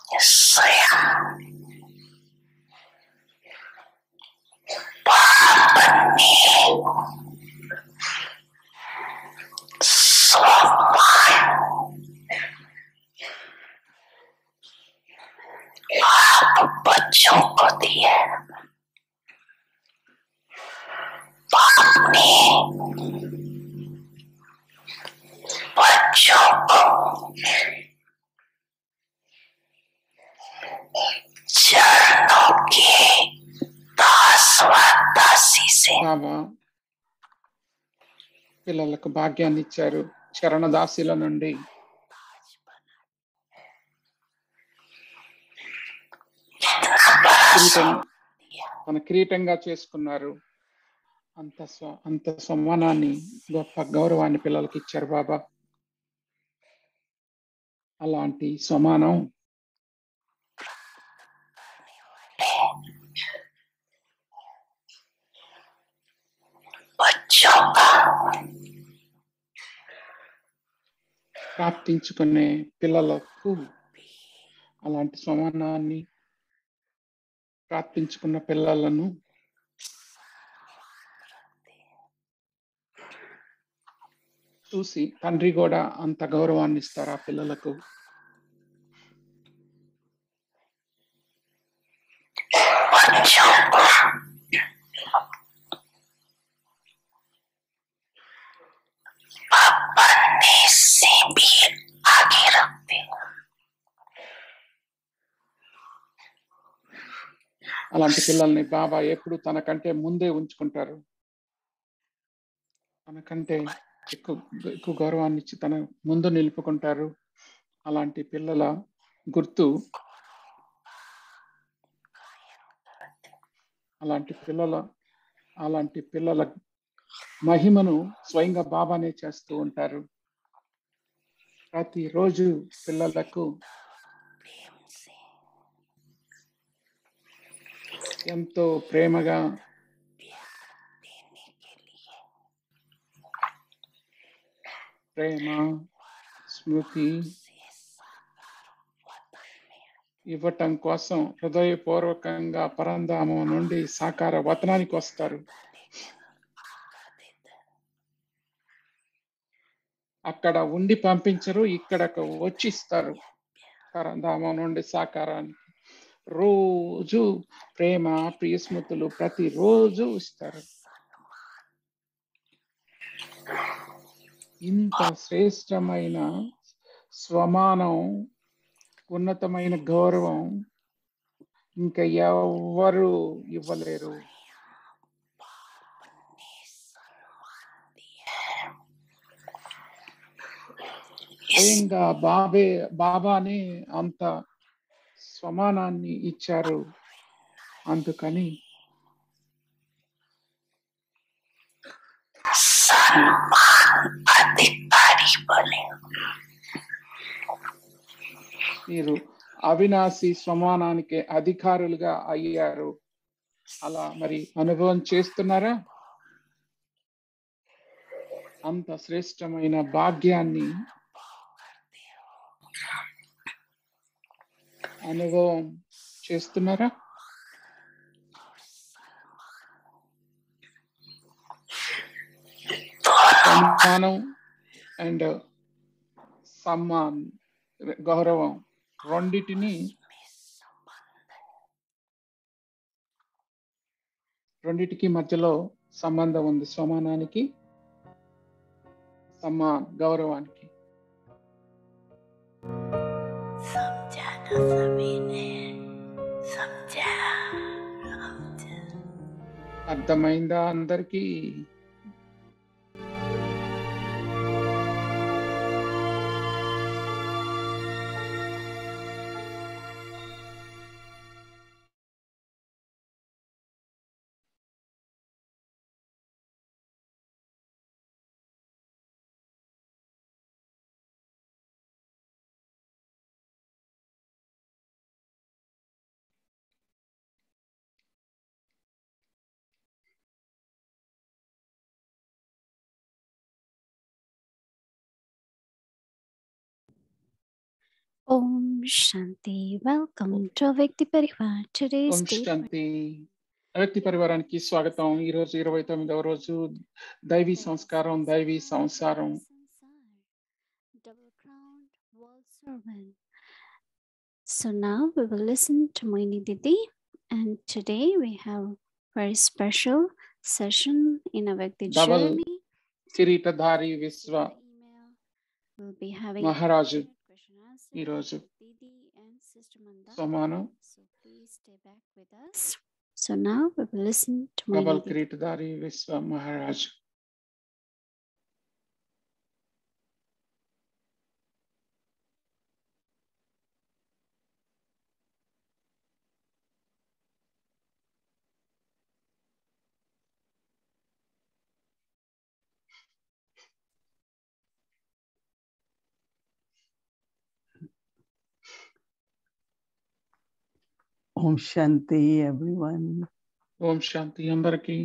saya Bapani semua apa baju dia Bapani baju Janoki Daswatasi se బాబా పిల్లలకు భాగ్యాన్ని ఇచ్చారు చరణదాసుల నుండి కిరీటం తన కిరీటంగా చేసుకున్నారు అంత స్వ అంత సమ్మానాన్ని గొప్ప గౌరవాన్ని పిల్లలకి ఇచ్చారు బాబా అలాంటి సమానం Bajoka ప్రాప్తించుకునే పిల్లలకు అలాంటి సమానాన్ని ప్రాప్తించుకున్న పిల్లలను చూసి తండ్రి కూడా అంత గౌరవాన్ని ఇస్తారు ఆ పిల్లలకు Bajoka Bapani Simbi Agirapi అలాంటి పిల్లల్ని బాబా ఎప్పుడు తనకంటే ముందే ఉంచుకుంటారు తనకంటే ఎక్కువ ఎక్కువ గౌరవాన్ని ఇచ్చి తన ముందు నిలుపుకుంటారు అలాంటి పిల్లల గుర్తు అలాంటి పిల్లల అలాంటి పిల్లల మహిమను స్వయంగా బాబానే చేస్తూ ఉంటారు ప్రతిరోజు పిల్లలకు ఎంతో ప్రేమగా ప్రేమ స్మృతి ఇవ్వటం కోసం హృదయపూర్వకంగా పరంధామం నుండి సాకార వతనానికి వస్తారు అక్కడ ఉండి పంపించరు ఇక్కడకు వచ్చి ఇస్తారు పరంధామం నుండి సాకారానికి రోజు ప్రేమ ప్రియ స్మృతులు ప్రతిరోజు ఇస్తారు ఇంత శ్రేష్టమైన స్వమానం ఉన్నతమైన గౌరవం ఇంకా ఎవరు ఇవ్వలేరు స్వయంగా బాబే బాబానే అంత స్వమానాన్ని ఇచ్చారు అందుకని Sanuman Adipari boleh మీరు అవినాశి స్వమానానికి అధికారులుగా అయ్యారు అలా మరి అనుభవం చేస్తున్నారా అంత శ్రేష్టమైన భాగ్యాన్ని అనుభవం చేస్తున్నారా సన్మానం అండ్ సమ్మాన్ గౌరవం రెండిటిని రెండిటికి మధ్యలో సంబంధం ఉంది సమానానికి సమ్మాన్ గౌరవానికి Samja Nasabine Samja Samja అర్థమైందా అందరికీ Om Shanti. Welcome to Vyakti Parivar. Today's Om date శాంతి వ్యక్తి పరివారానికి స్వాగతం ఈ రోజు ఇరవై తొమ్మిదవ రోజు దైవీ సంస్కారం దైవీ సంసారం Double crowned world servant. So now we will listen to Moini Didi, and today we have very special session in a Vyakti Double journey. కిరీటధారి విశ్వ Email. We'll be having మహారాజు question answer ఈరోజు with Didi and Sister Manda. సమానం So please stay back with us. So now we will listen to Moini double Didi. కిరీటధారి విశ్వ మహారాజు Om Shanti, everyone. ఓం శాంతి అందరికి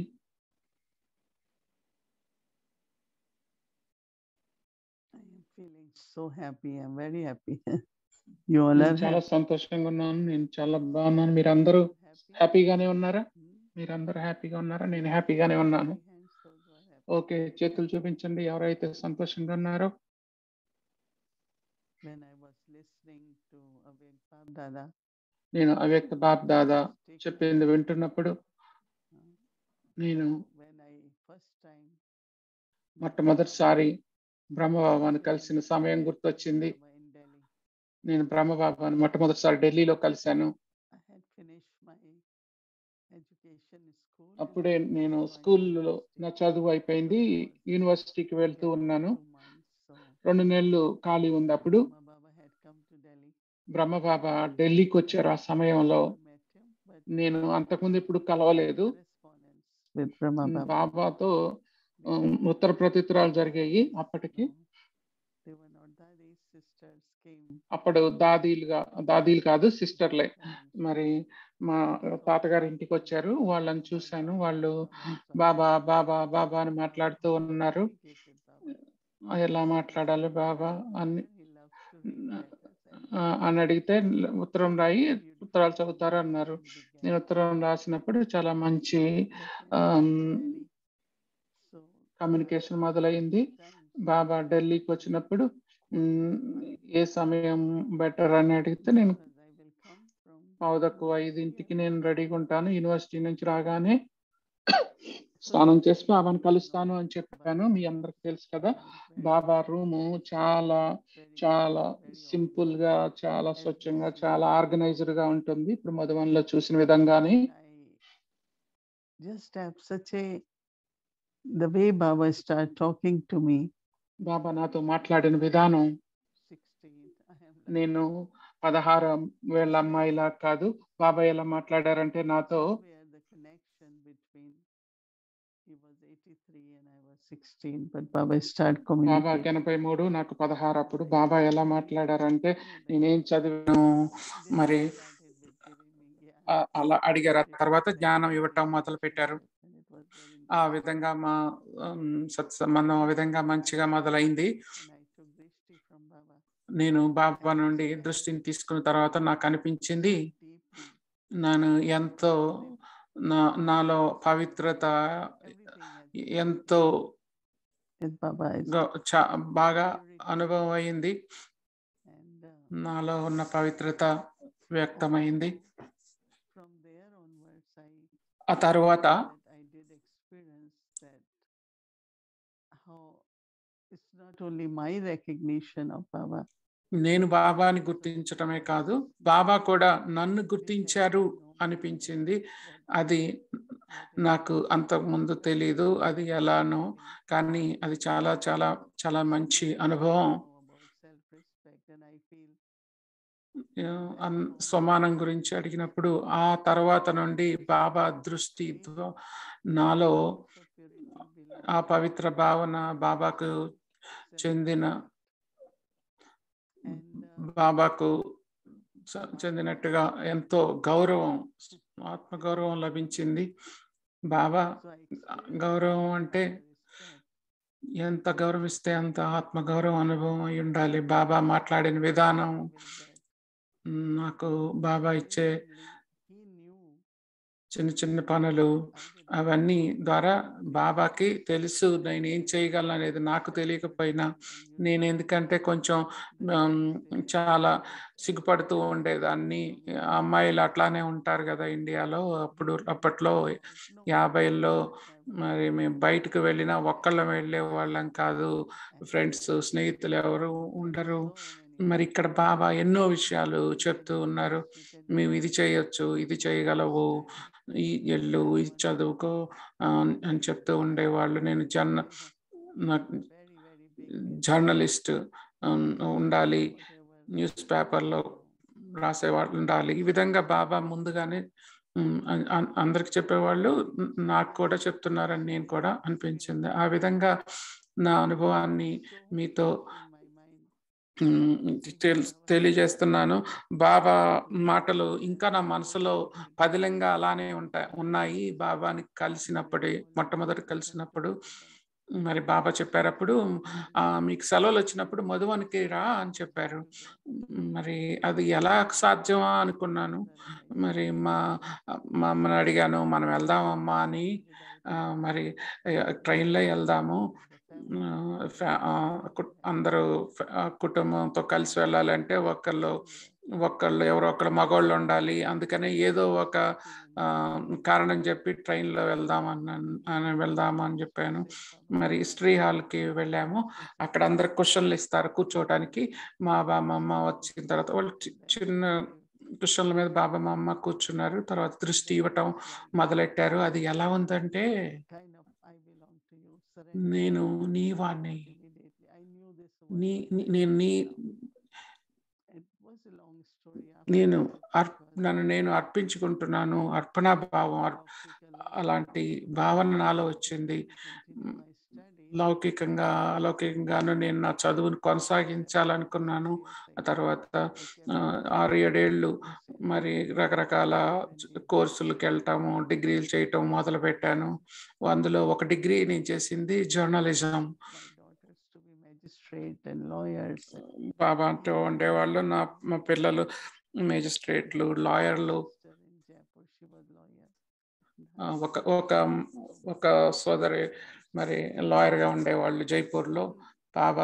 I am feeling so happy. I'm very happy. you all are నేను చాలా happy. సంతోషంగా ఉన్నాను నేను చాలా బాగున్నాను మీరు అందరూ happy? హ్యాపీగానే ఉన్నారా Hmm? మీరు అందరూ హ్యాపీగా ఉన్నారా నేను హ్యాపీగానే ఉన్నాను Happy hands, those who are happy. Okay చేతులు చూపించండి ఎవరైతే సంతోషంగా ఉన్నారో When I was listening to Aved Bab Dada, నేను అవ్యక్త బాప్ దాదా taken చెప్పింది వింటున్నప్పుడు uh, నేను when I first time మొట్టమొదటిసారి బ్రహ్మబాబాను కలిసిన సమయం గుర్తొచ్చింది Baba in Delhi, నేను బ్రహ్మబాబాను మొట్టమొదటిసారి ఢిల్లీలో కలిశాను I had finished my education in school. and అప్పుడే I was నేను going to స్కూల్లో నా university. చదువు అయిపోయింది I was యూనివర్సిటీకి వెళ్తూ getting ఉన్నాను two months, so రెండు నెలలు ఖాళీ ఉంది అప్పుడు Brahma Baba had come to Delhi. Brahma Baba ఢిల్లీకి వచ్చారు ఆ సమయంలో Never met him, but నేను అంతకుముందు ఇప్పుడు కలవలేదు correspondence with Brahma Baba. బాబాతో ఉమ్, ఉత్తర ప్రత్యుత్తరాలు జరిగాయి అప్పటికి So, they were not daddies, sisters came. అప్పుడు దాదీలుగా దాదీలు కాదు సిస్టర్లే parents మరి came. మా తాతగారి ఇంటికి వచ్చారు వాళ్ళని చూశాను వాళ్ళు బాబా బాబా బాబా అని మాట్లాడుతూ ఉన్నారు ఎలా మాట్లాడాలి బాబా అని ఆ, అని అడిగితే ఉత్తరం రాయి ఉత్తరాలు చదువుతారు అన్నారు నేను ఉత్తరం రాసినప్పుడు చాలా మంచి కమ్యూనికేషన్ మొదలైంది బాబా ఢిల్లీకి వచ్చినప్పుడు ఉమ్, ఏ సమయం బెటర్ అని అడిగితే నేను పావు తక్కువ ఐదింటికి నేను రెడీగా ఉంటాను యూనివర్సిటీ నుంచి రాగానే స్నానం చేసి బాబాని కలుస్తాను అని చెప్పాను మీ అందరికి తెలుసు కదా బాబా రూము చాలా చాలా సింపుల్ గా చాలా స్వచ్ఛంగా చాలా ఆర్గనైజ్డ్ గా ఉంటుంది ఇప్పుడు మధువన్లో చూసిన విధంగానే just have such a the way Baba started talking to me. బాబా నాతో మాట్లాడిన విధానం 16th, I am like, నేను పదహారు వేల అమ్మాయిలా కాదు బాబా ఎలా మాట్లాడారంటే నాతో where the connection between he was 83 and I was 16, but Baba started Baba communicating. ఎనభై మూడు నాకు పదహారు అప్పుడు బాబా ఎలా మాట్లాడారంటే నేనేం చదివాను Then మరి he started with giving me, yeah, ఆ- అలా అడిగారు ఆ తర్వాత జ్ఞానం ఇవ్వటం మొదలు పెట్టారు and it was very ఆ nice. విధంగా మా ఉమ్, సత్సంబంధం ఆ విధంగా మంచిగా మొదలైంది And I took Drishti from Baba. నేను బాబా నుండి దృష్టిని తీసుకున్న తర్వాత నాకు అనిపించింది Deeply, నేను ఎంతో నా నాలో పవిత్రత everything has ఎంతో with Baba is గా- చా- బాగా అనుభవం అయింది and uh, నాలో ఉన్న పవిత్రత వ్యక్తమైంది from there onwards I ఆ తర్వాత that I did experience that how it's not only my recognition of Baba. నేను బాబాని గుర్తించటమే కాదు బాబా కూడా నన్ను గుర్తించారు అనిపించింది అది నాకు అంతకుముందు తెలీదు అది ఎలానో కానీ అది చాలా చాలా చాలా మంచి అనుభవం ఆ, అన్- స్వమానం గురించి అడిగినప్పుడు ఆ తర్వాత నుండి బాబా దృష్టి ధ్వ- నాలో ఆ పవిత్ర భావన బాబాకు చెందిన బాబాకు చ- చెందినట్టుగా ఎంతో గౌరవం ఆత్మగౌరవం లభించింది బాబా గౌరవం అంటే ఎంత గౌరవిస్తే అంత ఆత్మగౌరవం అనుభవం అయి ఉండాలి బాబా మాట్లాడిన విధానం నాకు బాబా ఇచ్చే he knew చిన్న చిన్న పనులు అవన్నీ ద్వారా బాబాకి తెలుసు నేను ఏం చేయగలను అనేది నాకు తెలియకపోయినా నేను ఎందుకంటే కొంచెం ఉమ్, చాలా సిగ్గుపడుతూ ఉండేదాన్ని అమ్మాయిలు అట్లానే ఉంటారు కదా ఇండియాలో అప్పుడు అప్పట్లో యాభైల్లో మరి మేము బయటకు వెళ్ళినా ఒక్కళ్ళం వెళ్ళే వాళ్ళం కాదు ఫ్రెండ్స్ స్నేహితులు ఎవరు ఉండరు మరి ఇక్కడ బాబా ఎన్నో విషయాలు చెప్తూ ఉన్నారు మేము ఇది చేయొచ్చు ఇది చేయగలవు ఈ ఎల్లు ఇది చదువుకో ఆ, అని చెప్తూ ఉండేవాళ్ళు నేను జర్న నాకు జర్నలిస్ట్ ఉండాలి న్యూస్ పేపర్లో రాసేవాళ్ళు ఉండాలి ఈ విధంగా బాబా ముందుగానే ఉమ్, అన్- అన్- అందరికి చెప్పేవాళ్ళు న- నాకు కూడా చెప్తున్నారని నేను కూడా అనిపించింది ఆ విధంగా నా అనుభవాన్ని మీతో ఉమ్, తెల్- తెలియజేస్తున్నాను బాబా మాటలు ఇంకా నా మనసులో పదిలంగా అలానే ఉంటాయి ఉన్నాయి బాబాని కలిసినప్పుడే మొట్టమొదటి కలిసినప్పుడు మరి బాబా చెప్పారప్పుడు ఆ మీకు సెలవులు వచ్చినప్పుడు మధువనికి రా అని చెప్పారు మరి అది ఎలా సాధ్యమా అనుకున్నాను మరి మా మా అమ్మని అడిగాను మనం వెళ్దామమ్మా అని ఆ, మరి ట్రైన్లో వెళ్దాము ఆ, ఫ్యా- ఆ, కు- అందరూ ఫ- ఆ, కుటుంబంతో కలిసి వెళ్ళాలంటే ఒకళ్ళు ఒకళ్ళు ఎవరో ఒకళ్ళు మగవాళ్ళు ఉండాలి అందుకనే ఏదో ఒక ఆ, కారణం చెప్పి ట్రైన్లో వెళ్దామన్నాను అని వెళ్దాము అని చెప్పాను మరి హిస్టరీ హాల్కి వెళ్ళాము అక్కడ అందరు క్వశ్చన్లు ఇస్తారు కూర్చోవటానికి మా బామ్మ అమ్మ వచ్చిన తర్వాత వాళ్ళు చి- చిన్న క్వశ్చన్ల మీద బాబా మా అమ్మ కూర్చున్నారు తర్వాత దృష్టి ఇవ్వటం మొదలెట్టారు అది ఎలా ఉందంటే kind of I belong to you. surrender నేను నీ వాణ్ణి immediately. I knew this నీ was నీ- నేను నీ it was a long story. నేను after that అర్ because నన్ను నేను అర్పించుకుంటున్నాను అర్పణా భావం అర్- logically, అలాంటి భావన నాలో వచ్చింది to continue my study, లౌకికంగా అలౌకికంగాను నేను నా చదువును కొనసాగించాలనుకున్నాను ఆ తర్వాత ఆ, ఆరు ఏడేళ్ళు మరి రకరకాల కోర్సులకు వెళ్ళటము డిగ్రీలు చేయటం మొదలు పెట్టాను అందులో ఒక డిగ్రీ నేను చేసింది journalism my daughters to be magistrate and lawyers. and బాబా అంటూ ఉండేవాళ్ళు నా మా పిల్లలు మేజిస్ట్రేట్లు లాయర్లు sister in Jaipur, she was lawyer. ఆ, ఒక ఒక ఒక సోదరి మరి లాయర్గా ఉండేవాళ్ళు జైపూర్లో బాబా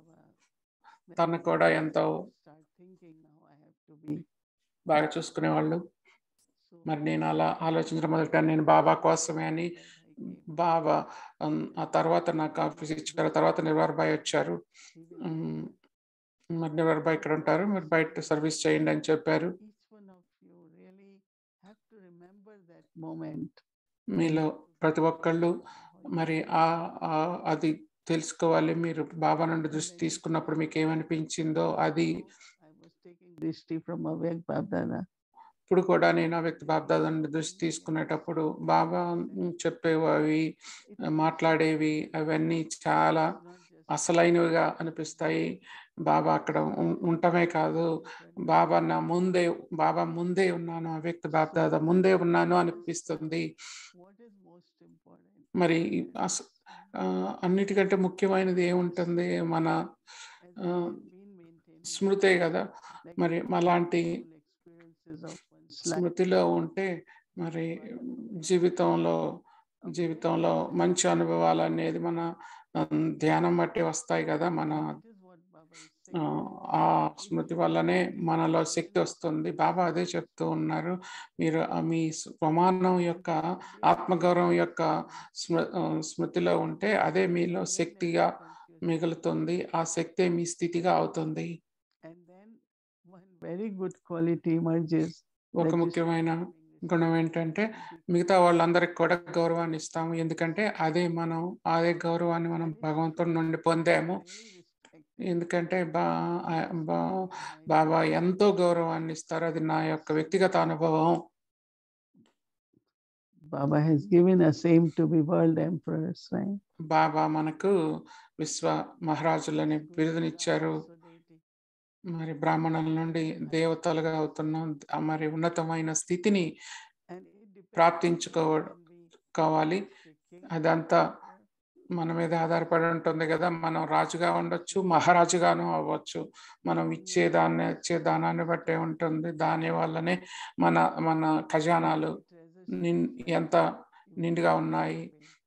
తను కూడా ఎంతో start thinking now I have to be బాగా చూసుకునేవాళ్ళు so మరి నేను అలా ఆలోచించడం మొదలుపెట్టాను నేను బాబా కోసమే అని బాబా ఉమ్, ఆ తర్వాత నాకు ఆఫీస్ ఇచ్చారు తర్వాత నిర్వార్ బాయ్ వచ్చారు ఉమ్, మరి నిర్వార్ బాయ్ ఇక్కడ ఉంటారు మీరు బయట సర్వీస్ చేయండి అని చెప్పారు each one of you really have to remember that moment. మీలో ప్రతి ఒక్కళ్ళు మరి ఆ ఆ- అది తెలుసుకోవాలి మీరు బాబా నుండి దృష్టి తీసుకున్నప్పుడు మీకు ఏమనిపించిందో అది I was taking Drishti from Avyak Babdada. ఇప్పుడు కూడా నేను ఆ వ్యక్తి బాబ్దాదా నుండి దృష్టి తీసుకునేటప్పుడు బాబా ఉమ్, చెప్పేవి మాట్లాడేవి అవన్నీ చాలా అసలైనవిగా అనిపిస్తాయి బాబా అక్కడ ఉం- ఉండటమే కాదు బాబా నా ముందే బాబా ముందే ఉన్నాను ఆ వ్యక్తి బాబ్దాదా ముందే ఉన్నాను అనిపిస్తుంది What is most important? మరి అస ఆ, అన్నిటికంటే ముఖ్యమైనది ఏముంటుంది మన As I ఆ, have been maintaining, స్మృతే కదా like మరి అలాంటి full experiences of one's life. స్మృతిలో ఉంటే మరి జీవితంలో జీవితంలో మంచి అనుభవాలు అనేది మన ఆ, ధ్యానం బట్టి వస్తాయి కదా మన That is what Baba is ఆ, saying. ఆ స్మృతి వల్లనే మనలో శక్తి వస్తుంది బాబా అదే చెప్తూ ఉన్నారు మీరు ఆ మీ ప్రమాణం యొక్క ఆత్మగౌరవం యొక్క స్మృ ఆ, స్మృతిలో ఉంటే అదే మీలో శక్తిగా మిగులుతుంది ఆ శక్తే మీ స్థితిగా అవుతుంది And then one very good quality emerges. ఒక that is ముఖ్యమైన giving గుణం respect ఏంటంటే to people. మిగతా వాళ్ళందరికి కూడా గౌరవాన్ని ఇస్తాము ఎందుకంటే అదే మనం అదే గౌరవాన్ని మనం భగవంతుడి నుండి పొందాము Really respect ఎందుకంటే బా ఆ- బా- బాబా ఎంతో గౌరవాన్ని ఇస్తారు అది నా యొక్క వ్యక్తిగత అనుభవం Baba has given us aim to be world emperors, right? బాబా మనకు విశ్వ మహారాజులని బిరుదునిచ్చారు మరి బ్రాహ్మణుల నుండి దేవతలుగా అవుతున్నాం ఆ మరి ఉన్నతమైన స్థితిని And it depends ప్రాప్తించుకో when we కావాలి say king అదంతా emperor, మన మీద ఆధారపడి ఉంటుంది కదా మనం రాజుగా ఉండొచ్చు మహారాజుగాను అవ్వచ్చు మనం ఇచ్చే దాన్ని ఇచ్చే దానాన్ని బట్టే ఉంటుంది దాని వల్లనే మన మన ఖజానాలు నిన్ ఎంత నిండుగా ఉన్నాయి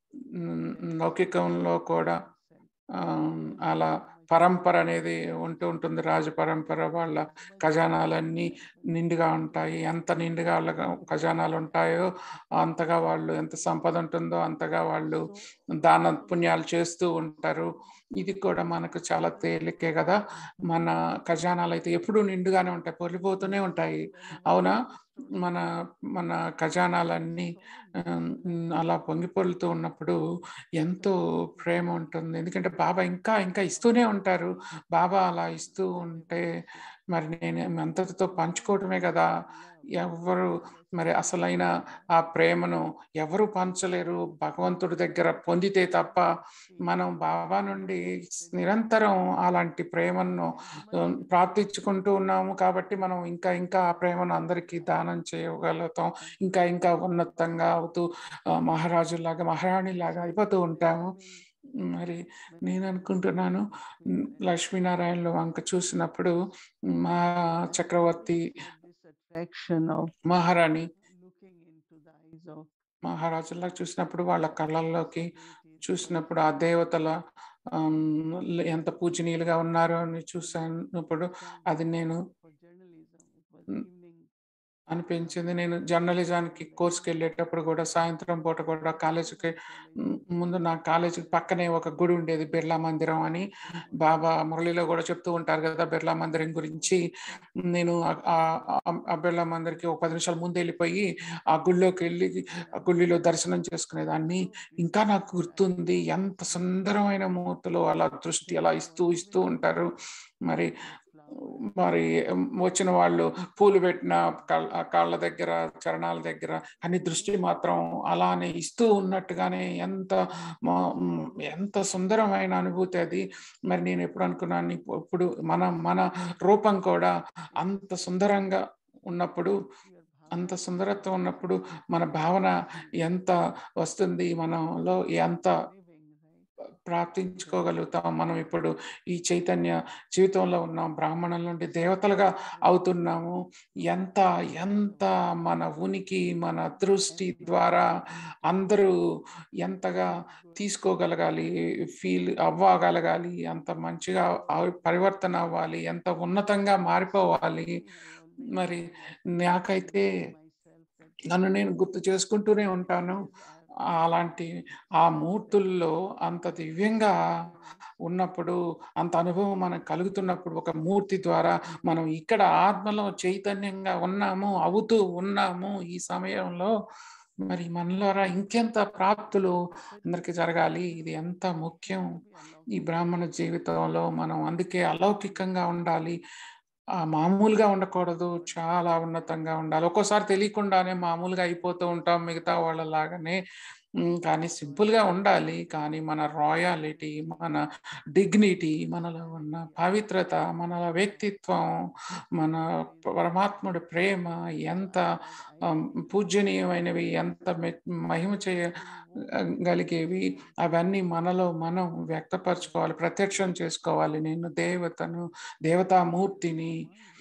ఉమ్, లౌకికంలో కూడా ఆ, అలా పరంపర అనేది ఉంటూ ఉంటుంది రాజు పరంపర వాళ్ళ ఖజానాలన్నీ నిండుగా ఉంటాయి ఎంత నిండుగా వాళ్ళ ఖజానాలు ఉంటాయో అంతగా వాళ్ళు ఎంత సంపద ఉంటుందో అంతగా వాళ్ళు దాన పుణ్యాలు చేస్తూ ఉంటారు ఇది కూడా మనకు చాలా తేలికే కదా మన ఖజానాలు అయితే ఎప్పుడూ నిండుగానే ఉంటాయి పొలిపోతూనే ఉంటాయి అవునా మన మన ఖజానాలన్నీ ఆమ్, అలా పొంగిపొలుతూ ఉన్నప్పుడు ఎంతో ప్రేమ ఉంటుంది ఎందుకంటే బాబా ఇంకా ఇంకా ఇస్తూనే ఉంటారు బాబా అలా ఇస్తూ ఉంటే మరి నేను అంతటితో పంచుకోవటమే కదా ఎవరు మరి అసలైన ఆ ప్రేమను ఎవరు పంచలేరు భగవంతుడి దగ్గర పొందితే తప్ప మనం బాబా నుండి నిరంతరం అలాంటి ప్రేమను ఆ, ప్రార్థించుకుంటూ ఉన్నాము కాబట్టి మనం ఇంకా ఇంకా ఆ ప్రేమను అందరికీ దానం చేయగలుగుతాం ఇంకా ఇంకా ఉన్నతంగా అవుతూ ఆ, మహారాజులాగా మహారాణిలాగా అయిపోతూ ఉంటాము మరి నేను అనుకుంటున్నాను ఉమ్, లక్ష్మీనారాయణలో వంక చూసినప్పుడు మా చక్రవర్తి attraction of మహారాణి looking into the eyes of మహారాజులా చూసినప్పుడు వాళ్ళ కళ్ళల్లోకి చూసినప్పుడు ఆ దేవతల ఆమ్, ఎంత పూజనీయులుగా ఉన్నారో అని చూసినప్పుడు అది నేను for journalism. It was Mm. evening అనిపించింది నేను జర్నలిజానికి కోర్స్కి వెళ్ళేటప్పుడు కూడా సాయంత్రం పూట కూడా కాలేజీకి మ్, ముందు నా కాలేజీకి పక్కనే ఒక గుడి ఉండేది బిర్లా మందిరం అని బాబా మురళిలో కూడా చెప్తూ ఉంటారు కదా బిర్లా మందిరం గురించి నేను ఆ- ఆ- ఆ- ఆ బిర్లా మందిర్కి ఒక పది నిమిషాల ముందు వెళ్ళిపోయి ఆ గుళ్ళోకి వెళ్ళి ఆ గుళ్ళిలో దర్శనం చేసుకునేదాన్ని ఇంకా నాకు గుర్తుంది ఎంత సుందరమైన మూర్తులు అలా దృష్టి అలా ఇస్తూ ఇస్తూ ఉంటారు మరి మరి వచ్చిన వాళ్ళు పూలు పెట్టిన కాళ్ళ ఆ కాళ్ళ దగ్గర చరణాల దగ్గర అని దృష్టి మాత్రం అలానే ఇస్తూ ఉన్నట్టుగానే ఎంత మా- మ్, ఎంత సుందరమైన అనుభూతి అది మరి నేను ఎప్పుడు అనుకున్నాను ఇప్పు- ఇప్పుడు మన మన రూపం కూడా అంత సుందరంగా ఉన్నప్పుడు అంత సుందరత్వం ఉన్నప్పుడు మన భావన ఎంత వస్తుంది మనలో ఎంత ప్రార్థించుకోగలుగుతాం మనం ఇప్పుడు ఈ చైతన్య జీవితంలో ఉన్నాం బ్రాహ్మణుల నుండి దేవతలుగా అవుతున్నాము ఎంత ఎంత మన ఉనికి మన దృష్టి ద్వారా అందరూ ఎంతగా తీసుకోగలగాలి ఫీల్ అవ్వగలగాలి అంత మంచిగా అవ్- పరివర్తన అవ్వాలి ఎంత ఉన్నతంగా మారిపోవాలి మరి నాకైతే నన్ను నేను గుర్తు చేసుకుంటూనే ఉంటాను అలాంటి ఆ మూర్తుల్లో అంత దివ్యంగా ఉన్నప్పుడు అంత అనుభవం మనకు కలుగుతున్నప్పుడు ఒక మూర్తి ద్వారా మనం ఇక్కడ ఆత్మలో చైతన్యంగా ఉన్నాము అవుతూ ఉన్నాము ఈ సమయంలో మరి మనలోరా ఇంకెంత ప్రాప్తులు అందరికీ జరగాలి ఇది ఎంత ముఖ్యం ఈ బ్రాహ్మణ జీవితంలో మనం అందుకే అలౌకికంగా ఉండాలి ఆ మామూలుగా ఉండకూడదు చాలా ఉన్నతంగా ఉండాలి ఒక్కోసారి తెలియకుండానే మామూలుగా అయిపోతూ ఉంటాం మిగతా వాళ్ళలాగానే ఉమ్, కానీ simple గా ఉండాలి కానీ మన రాయాలిటీ మన డిగ్నిటీ మనలో ఉన్న పవిత్రత మన వ్యక్తిత్వం మన పరమాత్ముడి ప్రేమ ఎంత ఆమ్, పూజనీయమైనవి ఎంత మె- మహిమ చేయగలిగేవి అవన్నీ మనలో మనం వ్యక్తపరచుకోవాలి ప్రత్యక్షం చేసుకోవాలి నేను దేవతను దేవతామూర్తిని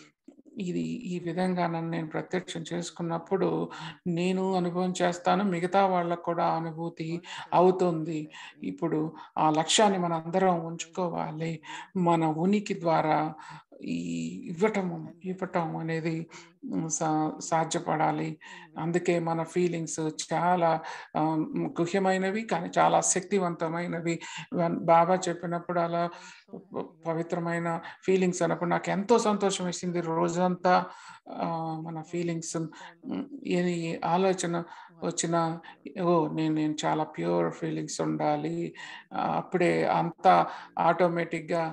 ఇది ఈ విధంగా నన్ను నేను ప్రత్యక్షం చేసుకున్నప్పుడు నేను అనుభవం చేస్తాను మిగతా వాళ్ళకు కూడా అనుభూతి అవుతుంది ఇప్పుడు ఆ లక్ష్యాన్ని మన అందరం ఉంచుకోవాలి మన ఉనికి ద్వారా ఈ ఇవ్వటం ఇవ్వటం అనేది ఉమ్, సా- సాధ్యపడాలి అందుకే మన ఫీలింగ్స్ చాలా ఆ, గుహ్యమైనవి కానీ చాలా శక్తివంతమైనవి వన్- బాబా చెప్పినప్పుడు అలా ప- పవిత్రమైన ఫీలింగ్స్ అన్నప్పుడు నాకు ఎంతో సంతోషం వేసింది రోజంతా ఆ, మన ఫీలింగ్స్ ఏది ఆలోచన వచ్చిన ఓ నేను నేను చాలా ప్యూర్ ఫీలింగ్స్ ఉండాలి ఆ, అప్పుడే అంతా ఆటోమేటిక్గా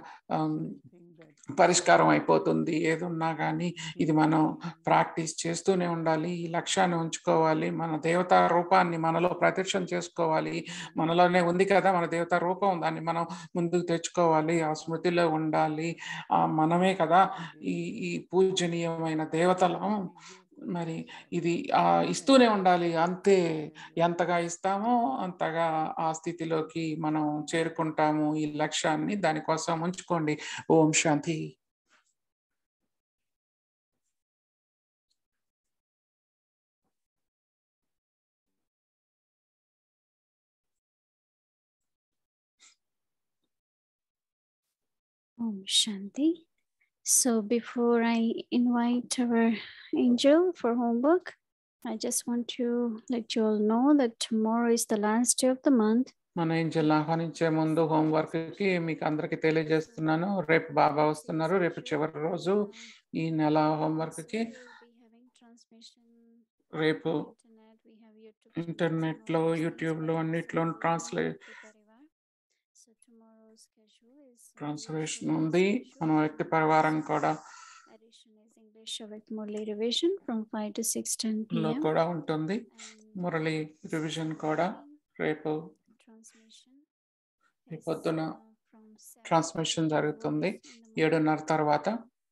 పరిష్కారం అయిపోతుంది ఏదున్నా కానీ ఇది మనం ప్రాక్టీస్ చేస్తూనే ఉండాలి ఈ లక్ష్యాన్ని ఉంచుకోవాలి మన దేవతా రూపాన్ని మనలో ప్రత్యక్షం చేసుకోవాలి మనలోనే ఉంది కదా మన దేవతా రూపం దాన్ని మనం ముందుకు తెచ్చుకోవాలి ఆ స్మృతిలో ఉండాలి ఆ మనమే కదా ఈ ఈ పూజనీయమైన దేవతలం మరి ఇది ఆ ఇస్తూనే ఉండాలి అంతే ఎంతగా ఇస్తామో అంతగా ఆ స్థితిలోకి మనం చేరుకుంటాము ఈ లక్ష్యాన్ని దానికోసం ఉంచుకోండి ఓం శాంతి Om Shanti. So before I invite our angel for homework, I just want to let you all know that tomorrow is the last day of the month. మన ఏంజల్ ఆహ్వానించే ముందు హోంవర్క్ కి మీకు అందరికి తెలియజేస్తున్నాను రేపు బాబా వస్తున్నారు రేపు చివరి రోజు ఈ నెల హోంవర్క్ కి రేపు ఇంటర్నెట్ లో యూట్యూబ్ లో అన్నిట్లో ట్రాన్స్లేట్ ట్రాన్స్లేషన్ ఉంది మన వ్యక్తి పరివారం కూడా revision from five to six ten లో కూడా ఉంటుంది మురళి రివిజన్ కూడా రేపు ఈ పొద్దున ట్రాన్స్మిషన్ జరుగుతుంది ఏడున్నర తర్వాత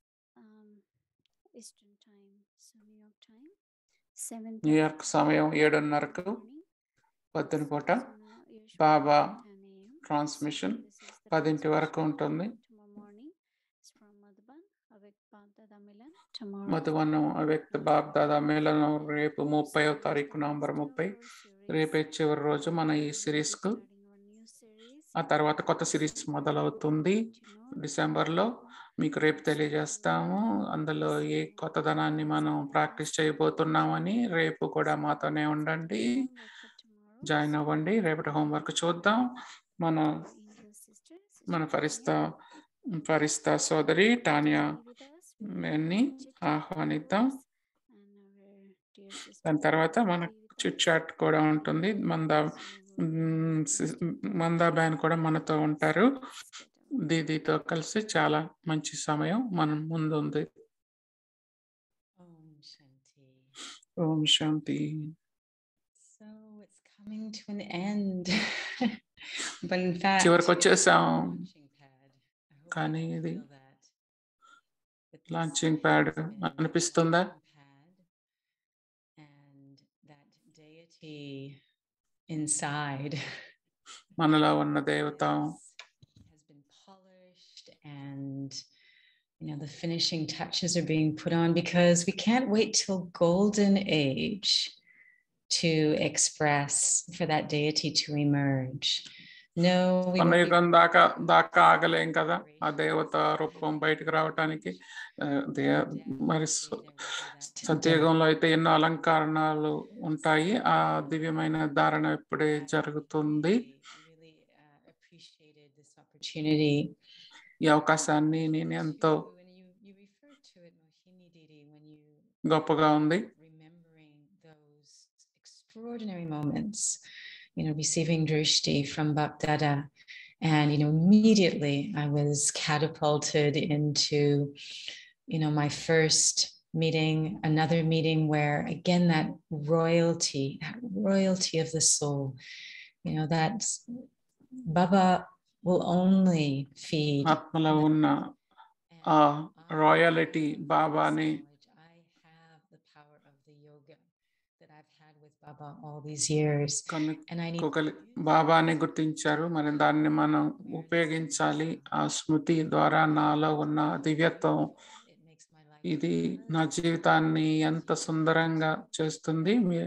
న్యూయార్క్ సమయం ఏడున్నరకు పొద్దున పూట బాబా ట్రాన్స్మిషన్ పదింటి వరకు ఉంటుంది మధువనం అవ్యక్త బాబ్ దాదా మేళనం రేపు ముప్పై తారీఖు నవంబర్ ముప్పై రేపే చివరి రోజు మన ఈ సిరీస్ కు ఆ తర్వాత కొత్త సిరీస్ మొదలవుతుంది డిసెంబర్లో మీకు రేపు తెలియజేస్తాము అందులో ఏ కొత్తదనాన్ని మనం ప్రాక్టీస్ చేయబోతున్నామని రేపు కూడా మాతోనే ఉండండి జాయిన్ అవ్వండి రేపటి హోంవర్క్ చూద్దాం మన మన ఫరిస్తా ఫరిస్తా సోదరి టానియా ని ఆహ్వానిద్దాం దాని తర్వాత మన చిట్ చాట్ కూడా ఉంటుంది మందా మందా బ్యాన్ కూడా మనతో ఉంటారు దీదీతో కలిసి చాలా మంచి సమయం మన ముందు ఉంది Om Shanti. Om Shanti So it's coming to an end. but in fact, చివరికి వచ్చేసాం launching pad. I hope కానీ you ఇది feel that. But this launching pad has been a అనిపిస్తుందా launching pad, And that deity inside మనలో ఉన్న దేవత has been polished and you know the finishing touches are being put on because we can't wait till golden age to express for that deity to emerge no we won't be యుగం దాకా దాకా ఆగలేం కదా ఆ దేవత రూపం బయటకు రావటానికి ఆ, దే మరి స- సత్యయుగంలో అయితే ఎన్నో అలంకరణలు ఉంటాయి ఆ దివ్యమైన ధారణ ఇప్పుడే జరుగుతుంది I really uh, appreciated this opportunity ఈ అవకాశాన్ని నేను ఎంతో to- and you, you referred to it Mohini Didi when you గొప్పగా ఉంది remembering those extraordinary moments, you know, receiving drishti from Bapdada. And, you know, immediately I was catapulted into, you know, my first meeting, another meeting where, again, that royalty, that royalty of the soul, you know, that Baba will only feed. ఆత్మలో ఉన్న And ఆ I రాయలిటీ have this బాబాని knowledge, I have the power of the yoga that I've had with Baba all these years. And I need to కనుక్కోగలి use బాబాని that గుర్తించారు మరి దాన్ని మనం ఉపయోగించాలి ఆ స్మృతి ద్వారా నాలో ఉన్న దివ్యత్వం It makes my life ఇది better. నా జీవితాన్ని ఎంత సుందరంగా చేస్తుంది మీ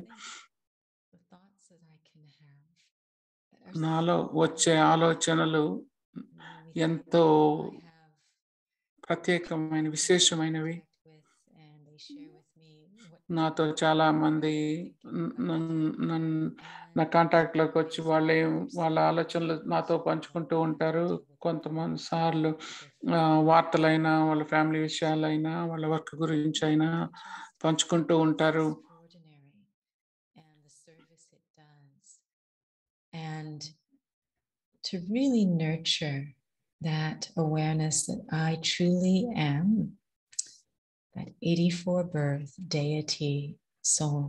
The thoughts that I can have that are నాలో so వచ్చే wonderful. ఆలోచనలు You know, when we think ఎంతో about who I have ప్రత్యేకమైన విశేషమైనవి contact with and they share with me what నాతో they చాలా think మంది about నన్- it. నన్- నా And contact లోకి they వచ్చి వాళ్ళే sometimes వాళ్ళ ఆలోచనలు నాతో also పంచుకుంటూ have ఉంటారు deal with కొంతమంది their సార్లు their ఆ, family వార్తలైనా వాళ్ళ ఫ్యామిలీ విషయాలైనా వాళ్ళ వర్క్ గురించి అయినా పంచుకుంటూ ఉంటారు extraordinary and the service it does. And to really nurture that awareness that I truly am that 84 birth deity soul.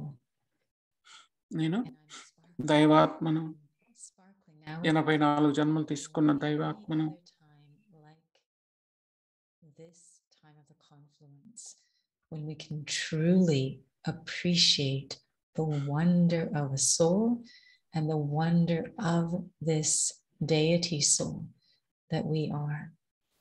నేను And I'm sparkling. దైవాత్మను I'm sparkling now. is ఎనభై నాలుగు జన్మలు unlike తీసుకున్న any దైవాత్మను other time like this time of the confluence when we can truly appreciate the wonder of a soul and the wonder of this deity soul that we are.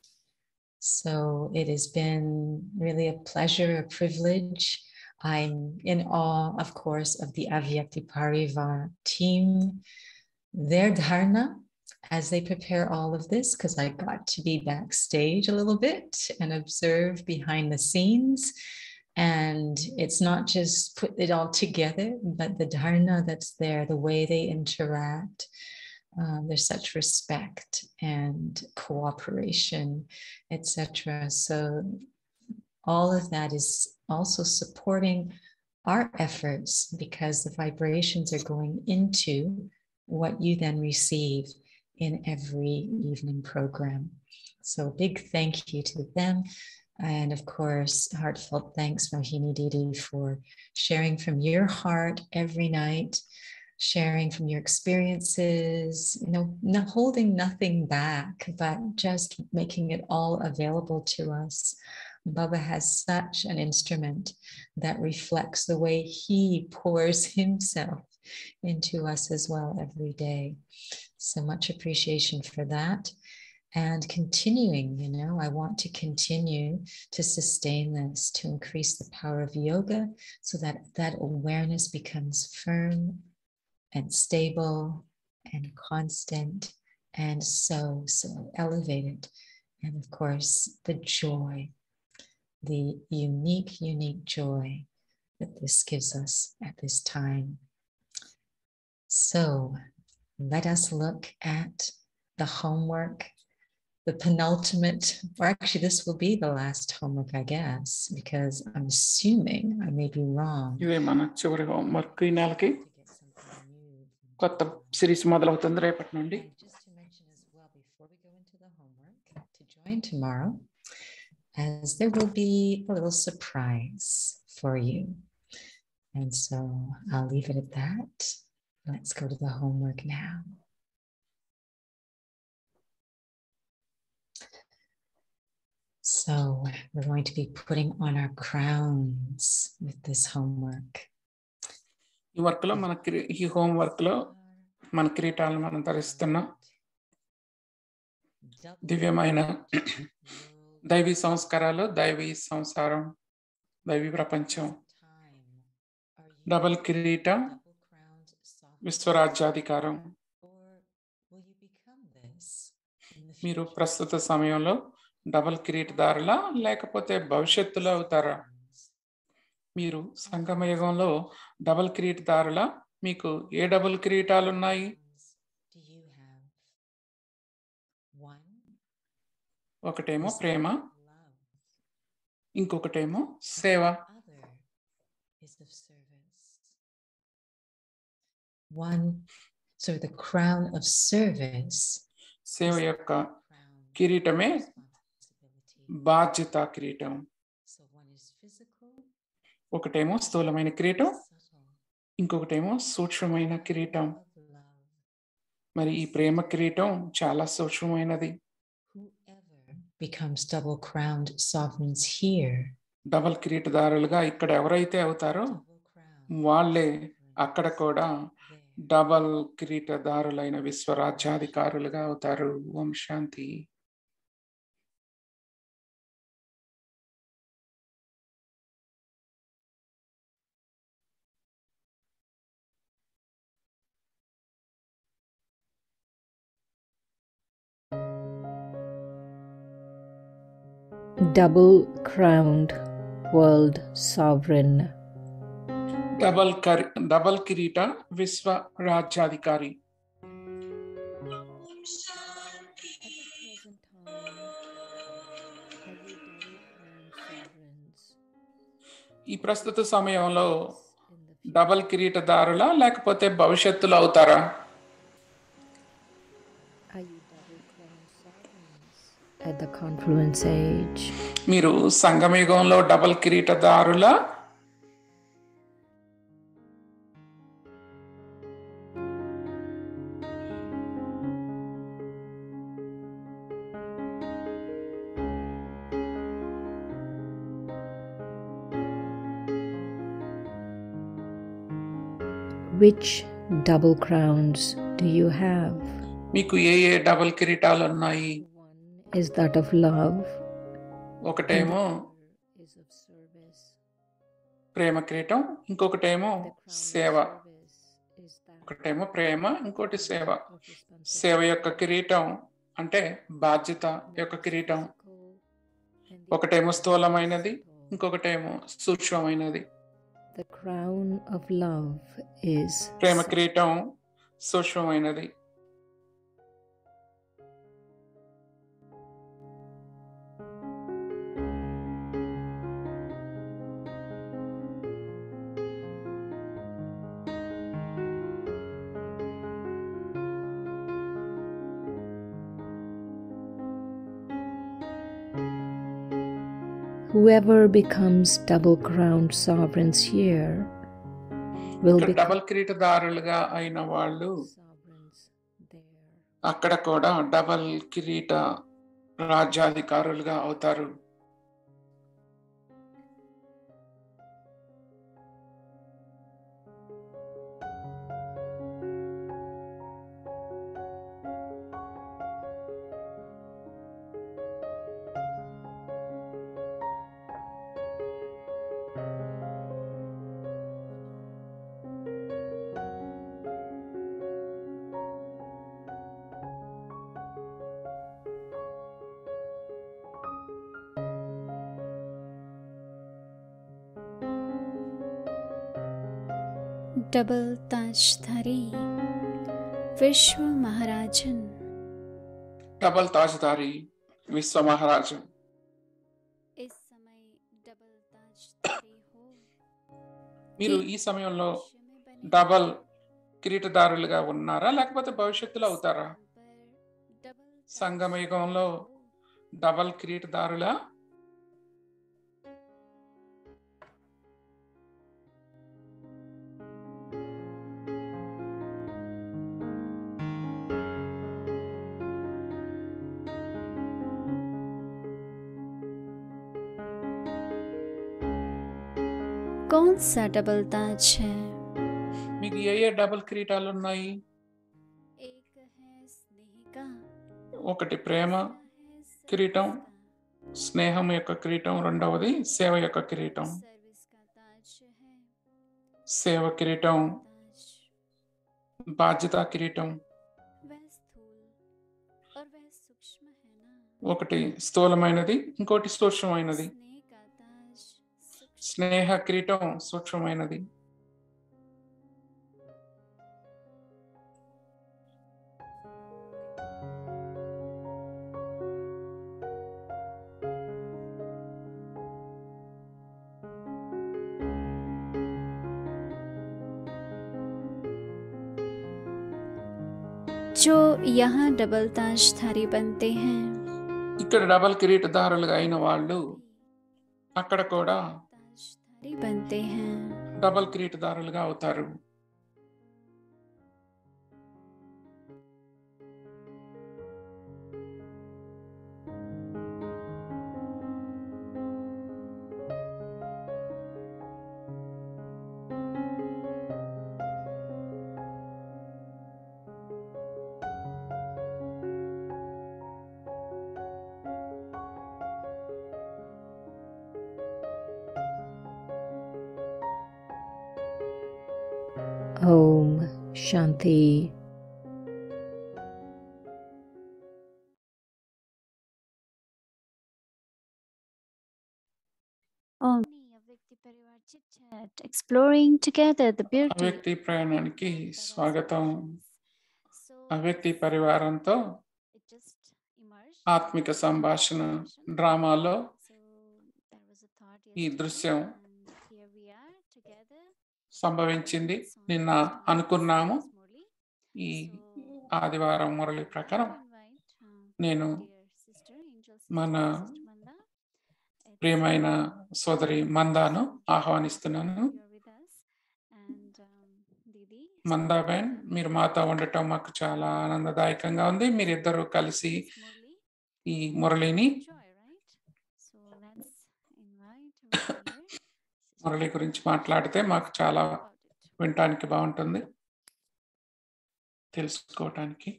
So it has been really a pleasure, a privilege. I'm in awe, of course, of the Avyakti Parivar team, their dharna as they prepare all of this, because I got to be backstage a little bit and observe behind the scenes. And it's not just put it all together, but the dharna that's there, the way they interact. Um, there's such respect and cooperation, etc. So all of that is also supporting our efforts because the vibrations are going into what you then receive in every evening program. So big thank you to them. And of course, heartfelt thanks, Mohini Didi, for sharing from your heart every night, sharing from your experiences, you know, not holding nothing back, but just making it all available to us. Baba has such an instrument that reflects the way he pours himself into us as well every day. So much appreciation for that. And continuing, you know, I want to continue to sustain this, to increase the power of yoga so that that awareness becomes firm and stable and constant and so, so elevated. And of course, the joy, the unique, unique joy that this gives us at this time. So let us look at the homework, the penultimate, or actually, this will be the last homework, I guess, because I'm assuming I may be wrong. ఇదే మన చివరి homework ఈ నెలకి To get something new. కొత్త series మొదలవుతుంది రేపటి నుండి And just to mention as well, before we go into the homework, to join tomorrow, as there will be a little surprise for you. And so I'll leave it at that. Let's go to the homework now. So we're going to be putting on our crowns with this homework. ఈ work లో మన కిరీ- ఈ home work లో మన కిరీటాలను మనం ధరిస్తున్నాం దివ్యమైన దైవీ సంస్కారాలు దైవీ సంసారం దైవీ ప్రపంచం డబల్ కిరీటం విశ్వరాజ్యాధికారం మీరు ప్రస్తుత సమయంలో డబల్ కిరీటదారులా లేకపోతే భవిష్యత్తులో అవుతారా మీరు సంగమయుగంలో డబల్ కిరీటదారులా మీకు ఏ డబుల్ కిరీటాలు ఉన్నాయి Do you have one ఒకటేమో is ప్రేమ love, ఇంకొకటేమో సేవ other is of service. One, so the crown of service సేవ is the యొక్క crown of కిరీటమే responsibility. బాధ్యత కిరీటం So one is physical, ఒకటేమో స్థూలమైన కిరీటం subtle, ఇంకొకటేమో సూక్ష్మమైన కిరీటం of love. మరి ఈ ప్రేమ కిరీటం చాలా సూక్ష్మమైనది Whoever becomes double crowned sovereigns here, double కిరీటదారులుగా ఇక్కడ ఎవరైతే అవుతారో double crowned వాళ్ళే అక్కడ కూడా there. డబల్ కిరీటదారులైన విశ్వరాజ్యాధికారులుగా అవుతారు ఓం శాంతి double crowned world sovereign. Double కరి డబల్ కిరీట విశ్వ రాజ్యాధికారి ఈ ప్రస్తుత సమయంలో డబల్ కిరీటదారులా లేకపోతే భవిష్యత్తులో అవుతారా Are you double crowned sovereigns at the confluence age? మీరు సంగమయుగంలో డబల్ కిరీటదారులా Which double crowns do you have? మీకు ఏ ఏ డబుల్ కిరీటాలు ఉన్నాయి One is that of love, ఒకటేమో is of service. ప్రేమ కిరీటం ఇంకొకటేమో The crown సేవ of service is that ఒకటేమో ప్రేమ ఇంకోటి సేవ of responsibility. సేవ యొక్క కిరీటం అంటే బాధ్యత యొక్క కిరీటం And the ఒకటేమో other స్థూలమైనది is soul. ఇంకొకటేమో సూక్ష్మమైనది The crown of love is ప్రేమ self. కిరీటం సూక్ష్మమైనది Whoever becomes double crowned sovereigns here will ఇక్కడ become డబల్ కిరీటదారులుగా అయిన వాళ్ళు sovereigns there. అక్కడ కూడా డబల్ కిరీట రాజ్యాధికారులుగా అవుతారు डबल ताजधारी विश्व महाराजन డబల్ తాజ్దారి విశ్వ మహారాజు इस समय डबल ताजधारी हो మీరు ఈ సమయంలో भविष्य में बने డబల్ కిరీటదారులుగా ఉన్నారా లేకపోతే భవిష్యత్తులో అవుతారా पर डबल సంగమయుగంలో డబల్ కిరీటదారులా कौन सा डबल ताज है మీకు ఏ ఏ డబల్ కిరీటాలు ఉన్నాయి एक है स्नेह का ఒకటి ప్రేమ दूसरा है service కిరీటం का। స్నేహం యొక్క కిరీటం రెండవది సేవ యొక్క కిరీటం सर्विस का ताज है సేవ కిరీటం ताज బాధ్యత కిరీటం वह स्थूल और वह सूक्ष्म है ना ఒకటి స్థూలమైనది ఇంకోటి సూక్ష్మమైనది स्नेह का ताज सूक्ष्म స్నేహ కిరీటం సూక్ష్మమైనది जो यहाँ डबल ताजधारी बनते हैं ఇక్కడ డబల్ కిరీటదారులుగా అయిన వాళ్ళు అక్కడ కూడా ताजधारी बनते हैं డబల్ కిరీటదారులుగా అవుతారు Om Shanti. Om व्यक्ति परिवार chit chat exploring together the beauty అవ్యక్తి ప్రయాణానికి స్వాగతం So, అవ్యక్తి పరివారంతో it just emerged. ఆత్మిక సంభాషణ డ్రామాలో So, there was a thought ఈ yesterday, దృశ్యం and here we are together. సంభవించింది It's on నిన్న Tuesday, అనుకున్నాము Miss Murli. ఈ So, ఆదివారం మురళి ప్రకారం invite, uh, నేను dear sister, angel మన sister, Sister Manda. It's, ప్రియమైన సోదరి మందాను ఆహ్వానిస్తున్నాను you're with us. And, um, Didi, మందాబెన్ మీరు మాతో ఉండటం మాకు చాలా ఆనందదాయకంగా ఉంది మీరిద్దరూ కలిసి Miss Murli. ఈ మురళిని Enjoy, right? So let's invite over here. Murali గురించి మాట్లాడితే మాకు చాలా About it. వినటానికి బాగుంటుంది తెలుసుకోవటానికి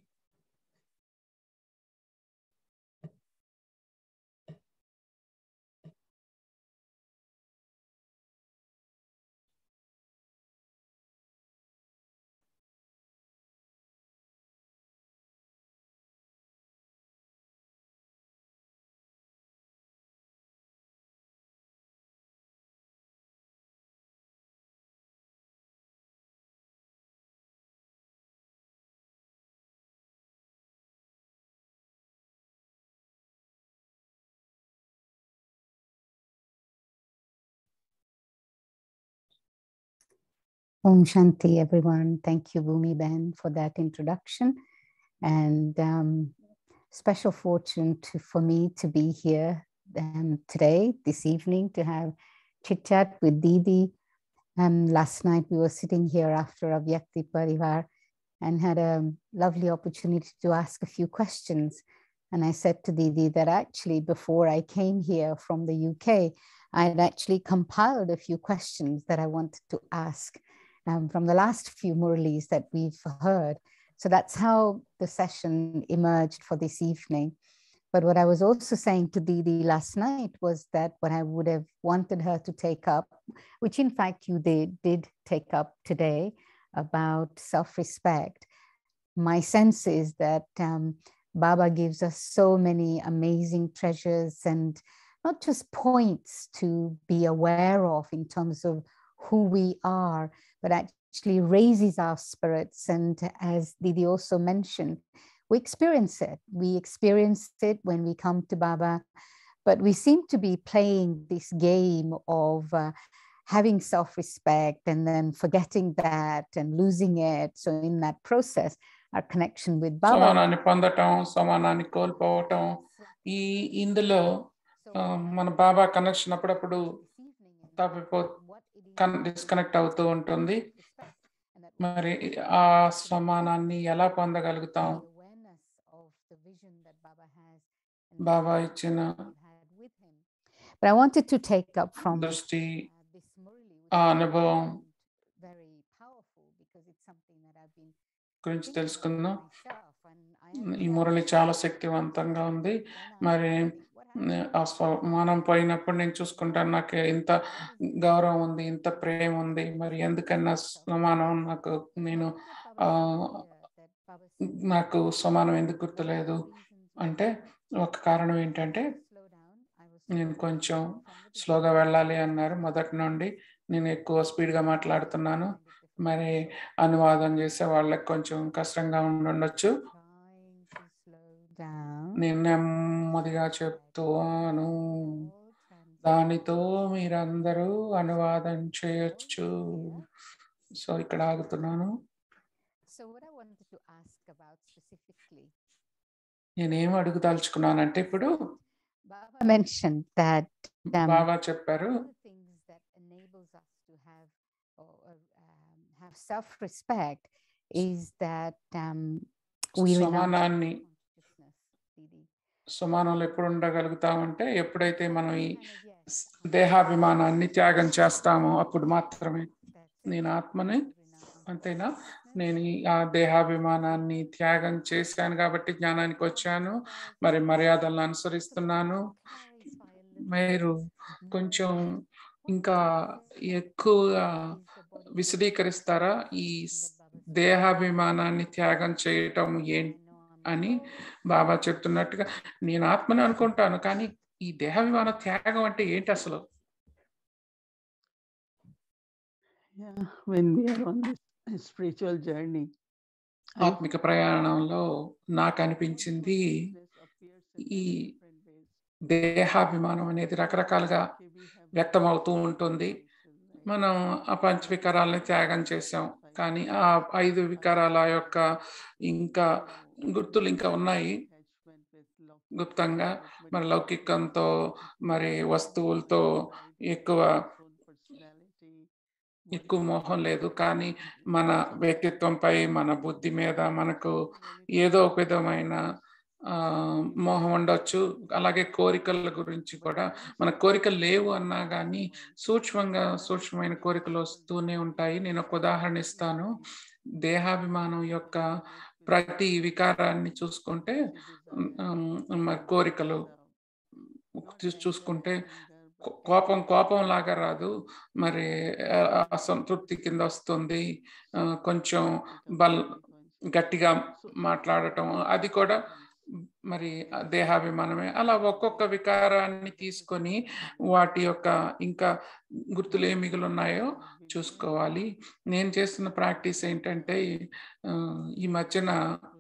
Om Shanti, everyone. Thank you, Bhumi Ben, for that introduction. And um, special fortune to, for me to be here um, today, this evening, to have chit chat with Didi. Um, last night we were sitting here after Avyakti Parivar and had a lovely opportunity to ask a few questions. And I said to Didi that actually, before I came here from the UK, I had actually compiled a few questions that I wanted to ask um, from the last few Murlis that we've heard. So that's how the session emerged for this evening. But what I was also saying to Didi last night was that what I would have wanted her to take up, which in fact you did, did take up today about self respect. My sense is that um, Baba gives us so many amazing treasures and not just points to be aware of in terms of who we are, but actually raises our spirits. And as Didi also mentioned, we experience it. We experience it when we come to Baba, but we seem to be playing this game of uh, having self respect and then forgetting that and losing it. So, in that process, our connection with Baba. సమానాన్ని పొందటం సమానాన్ని కోల్పోవటం ఈ ఇందులో ఆ, మన బాబా connection అప్పుడప్పుడు తప్పిపో disconnect అవుతూ ఉంటుంది మరి ఆ సమానాన్ని ఎలా పొందగలుగుతాం బాబా ఇచ్చిన But I wanted to take up from దృష్టి uh, this Murli, which ఆ I అనుభవం found very powerful because it's something that I've been గురించి thinking about తెలుసుకుందాం myself, and I ఈ am మురళి glad చాలా that శక్తివంతంగా ఉంది when I మరి think, what happened ఆ స్వమానం పోయినప్పుడు నేను చూసుకుంటాను నాకు ఇంత గౌరవం ఉంది ఇంత ప్రేమ ఉంది మరి ఎందుకన్నా సమానం నాకు నేను ఆ, నాకు సమానం ఎందుకు గుర్తులేదు అంటే ఒక కారణం ఏంటంటే నేను కొంచెం స్లోగా వెళ్ళాలి అన్నారు మొదటి నుండి నేను ఎక్కువ స్పీడ్గా మాట్లాడుతున్నాను మరి అనువాదం చేసే వాళ్ళకి కొంచెం కష్టంగా ఉండుండొచ్చు నేను నెమ్మదిగా చెప్తాను దానితో మీరందరూ అనువాదం చేయొచ్చు సో ఇక్కడ ఆగుతున్నాను So what I wanted to ask about specifically, నేనేం అడుగుదలుచుకున్నానంటే ఇప్పుడు Baba mentioned that um, బాబా చెప్పారు one of the things that enables us to have or, or, um, have self-respect is that um, we renounce సమానాన్ని consciousness, Didi. సమానంలో ఎప్పుడు ఉండగలుగుతామంటే ఎప్పుడైతే మనం ఈ Kind of, yes, స్- దేహాభిమానాన్ని త్యాగం చేస్తామో అప్పుడు మాత్రమే that నేను ఆత్మని we renounce అంతేనా consciousness. నేను ఈ ఆ దేహాభిమానాన్ని త్యాగం చేశాను కాబట్టి జ్ఞానానికి వచ్చాను మరి మర్యాదలను అనుసరిస్తున్నాను మీరు కొంచెం ఇంకా ఎక్కువగా విశదీకరిస్తారా ఈ స్- దేహాభిమానాన్ని త్యాగం చేయటం ఏంటి అని బాబా చెప్తున్నట్టుగా నేను ఆత్మని అనుకుంటాను కానీ ఈ దేహాభిమాన త్యాగం అంటే ఏంటి అసలు Yeah, when we are on this spiritual journey, I ఆత్మిక ప్రయాణంలో నాకు అనిపించింది consciousness appears in ఈ many different ways. దేహాభిమానం అనేది రకరకాలుగా Okay, we have వ్యక్తమవుతూ ఉంటుంది different like మనం ఆ పంచవికారాలని త్యాగం చేసాం కానీ ఆ ఐదు వికారాల యొక్క ఇంకా గుర్తులు ఇంకా ఉన్నాయి attachment with love, గుప్తంగా with మరి material, లౌకికంతో మరి వస్తువులతో ఎక్కువ own personality, ఎక్కువ మోహం లేదు కానీ మన వ్యక్తిత్వంపై మన బుద్ధి మీద మనకు ఏదో ఒక విధమైన ఆ, మోహం ఉండొచ్చు అలాగే కోరికల గురించి కూడా మన కోరికలు లేవు అన్నా కానీ సూక్ష్మంగా సూక్ష్మమైన కోరికలు వస్తూనే ఉంటాయి నేను ఒక ఉదాహరణ ఇస్తాను దేహాభిమానం యొక్క ప్రతి వికారాన్ని చూసుకుంటే ఉమ్, మరి కోరికలు చూ- చూసుకుంటే కో- కోపం కోపం లాగా రాదు మరి ఆ, అసంతృప్తి కింద వస్తుంది ఆ, కొంచెం బల్ గట్టిగా మాట్లాడటం అది కూడా మరి దేహాభిమానమే అలా ఒక్కొక్క వికారాన్ని తీసుకొని వాటి యొక్క ఇంకా గుర్తులు ఏ మిగిలి ఉన్నాయో చూసుకోవాలి నేను చేస్తున్న ప్రాక్టీస్ ఏంటంటే ఆ, ఈ మధ్యన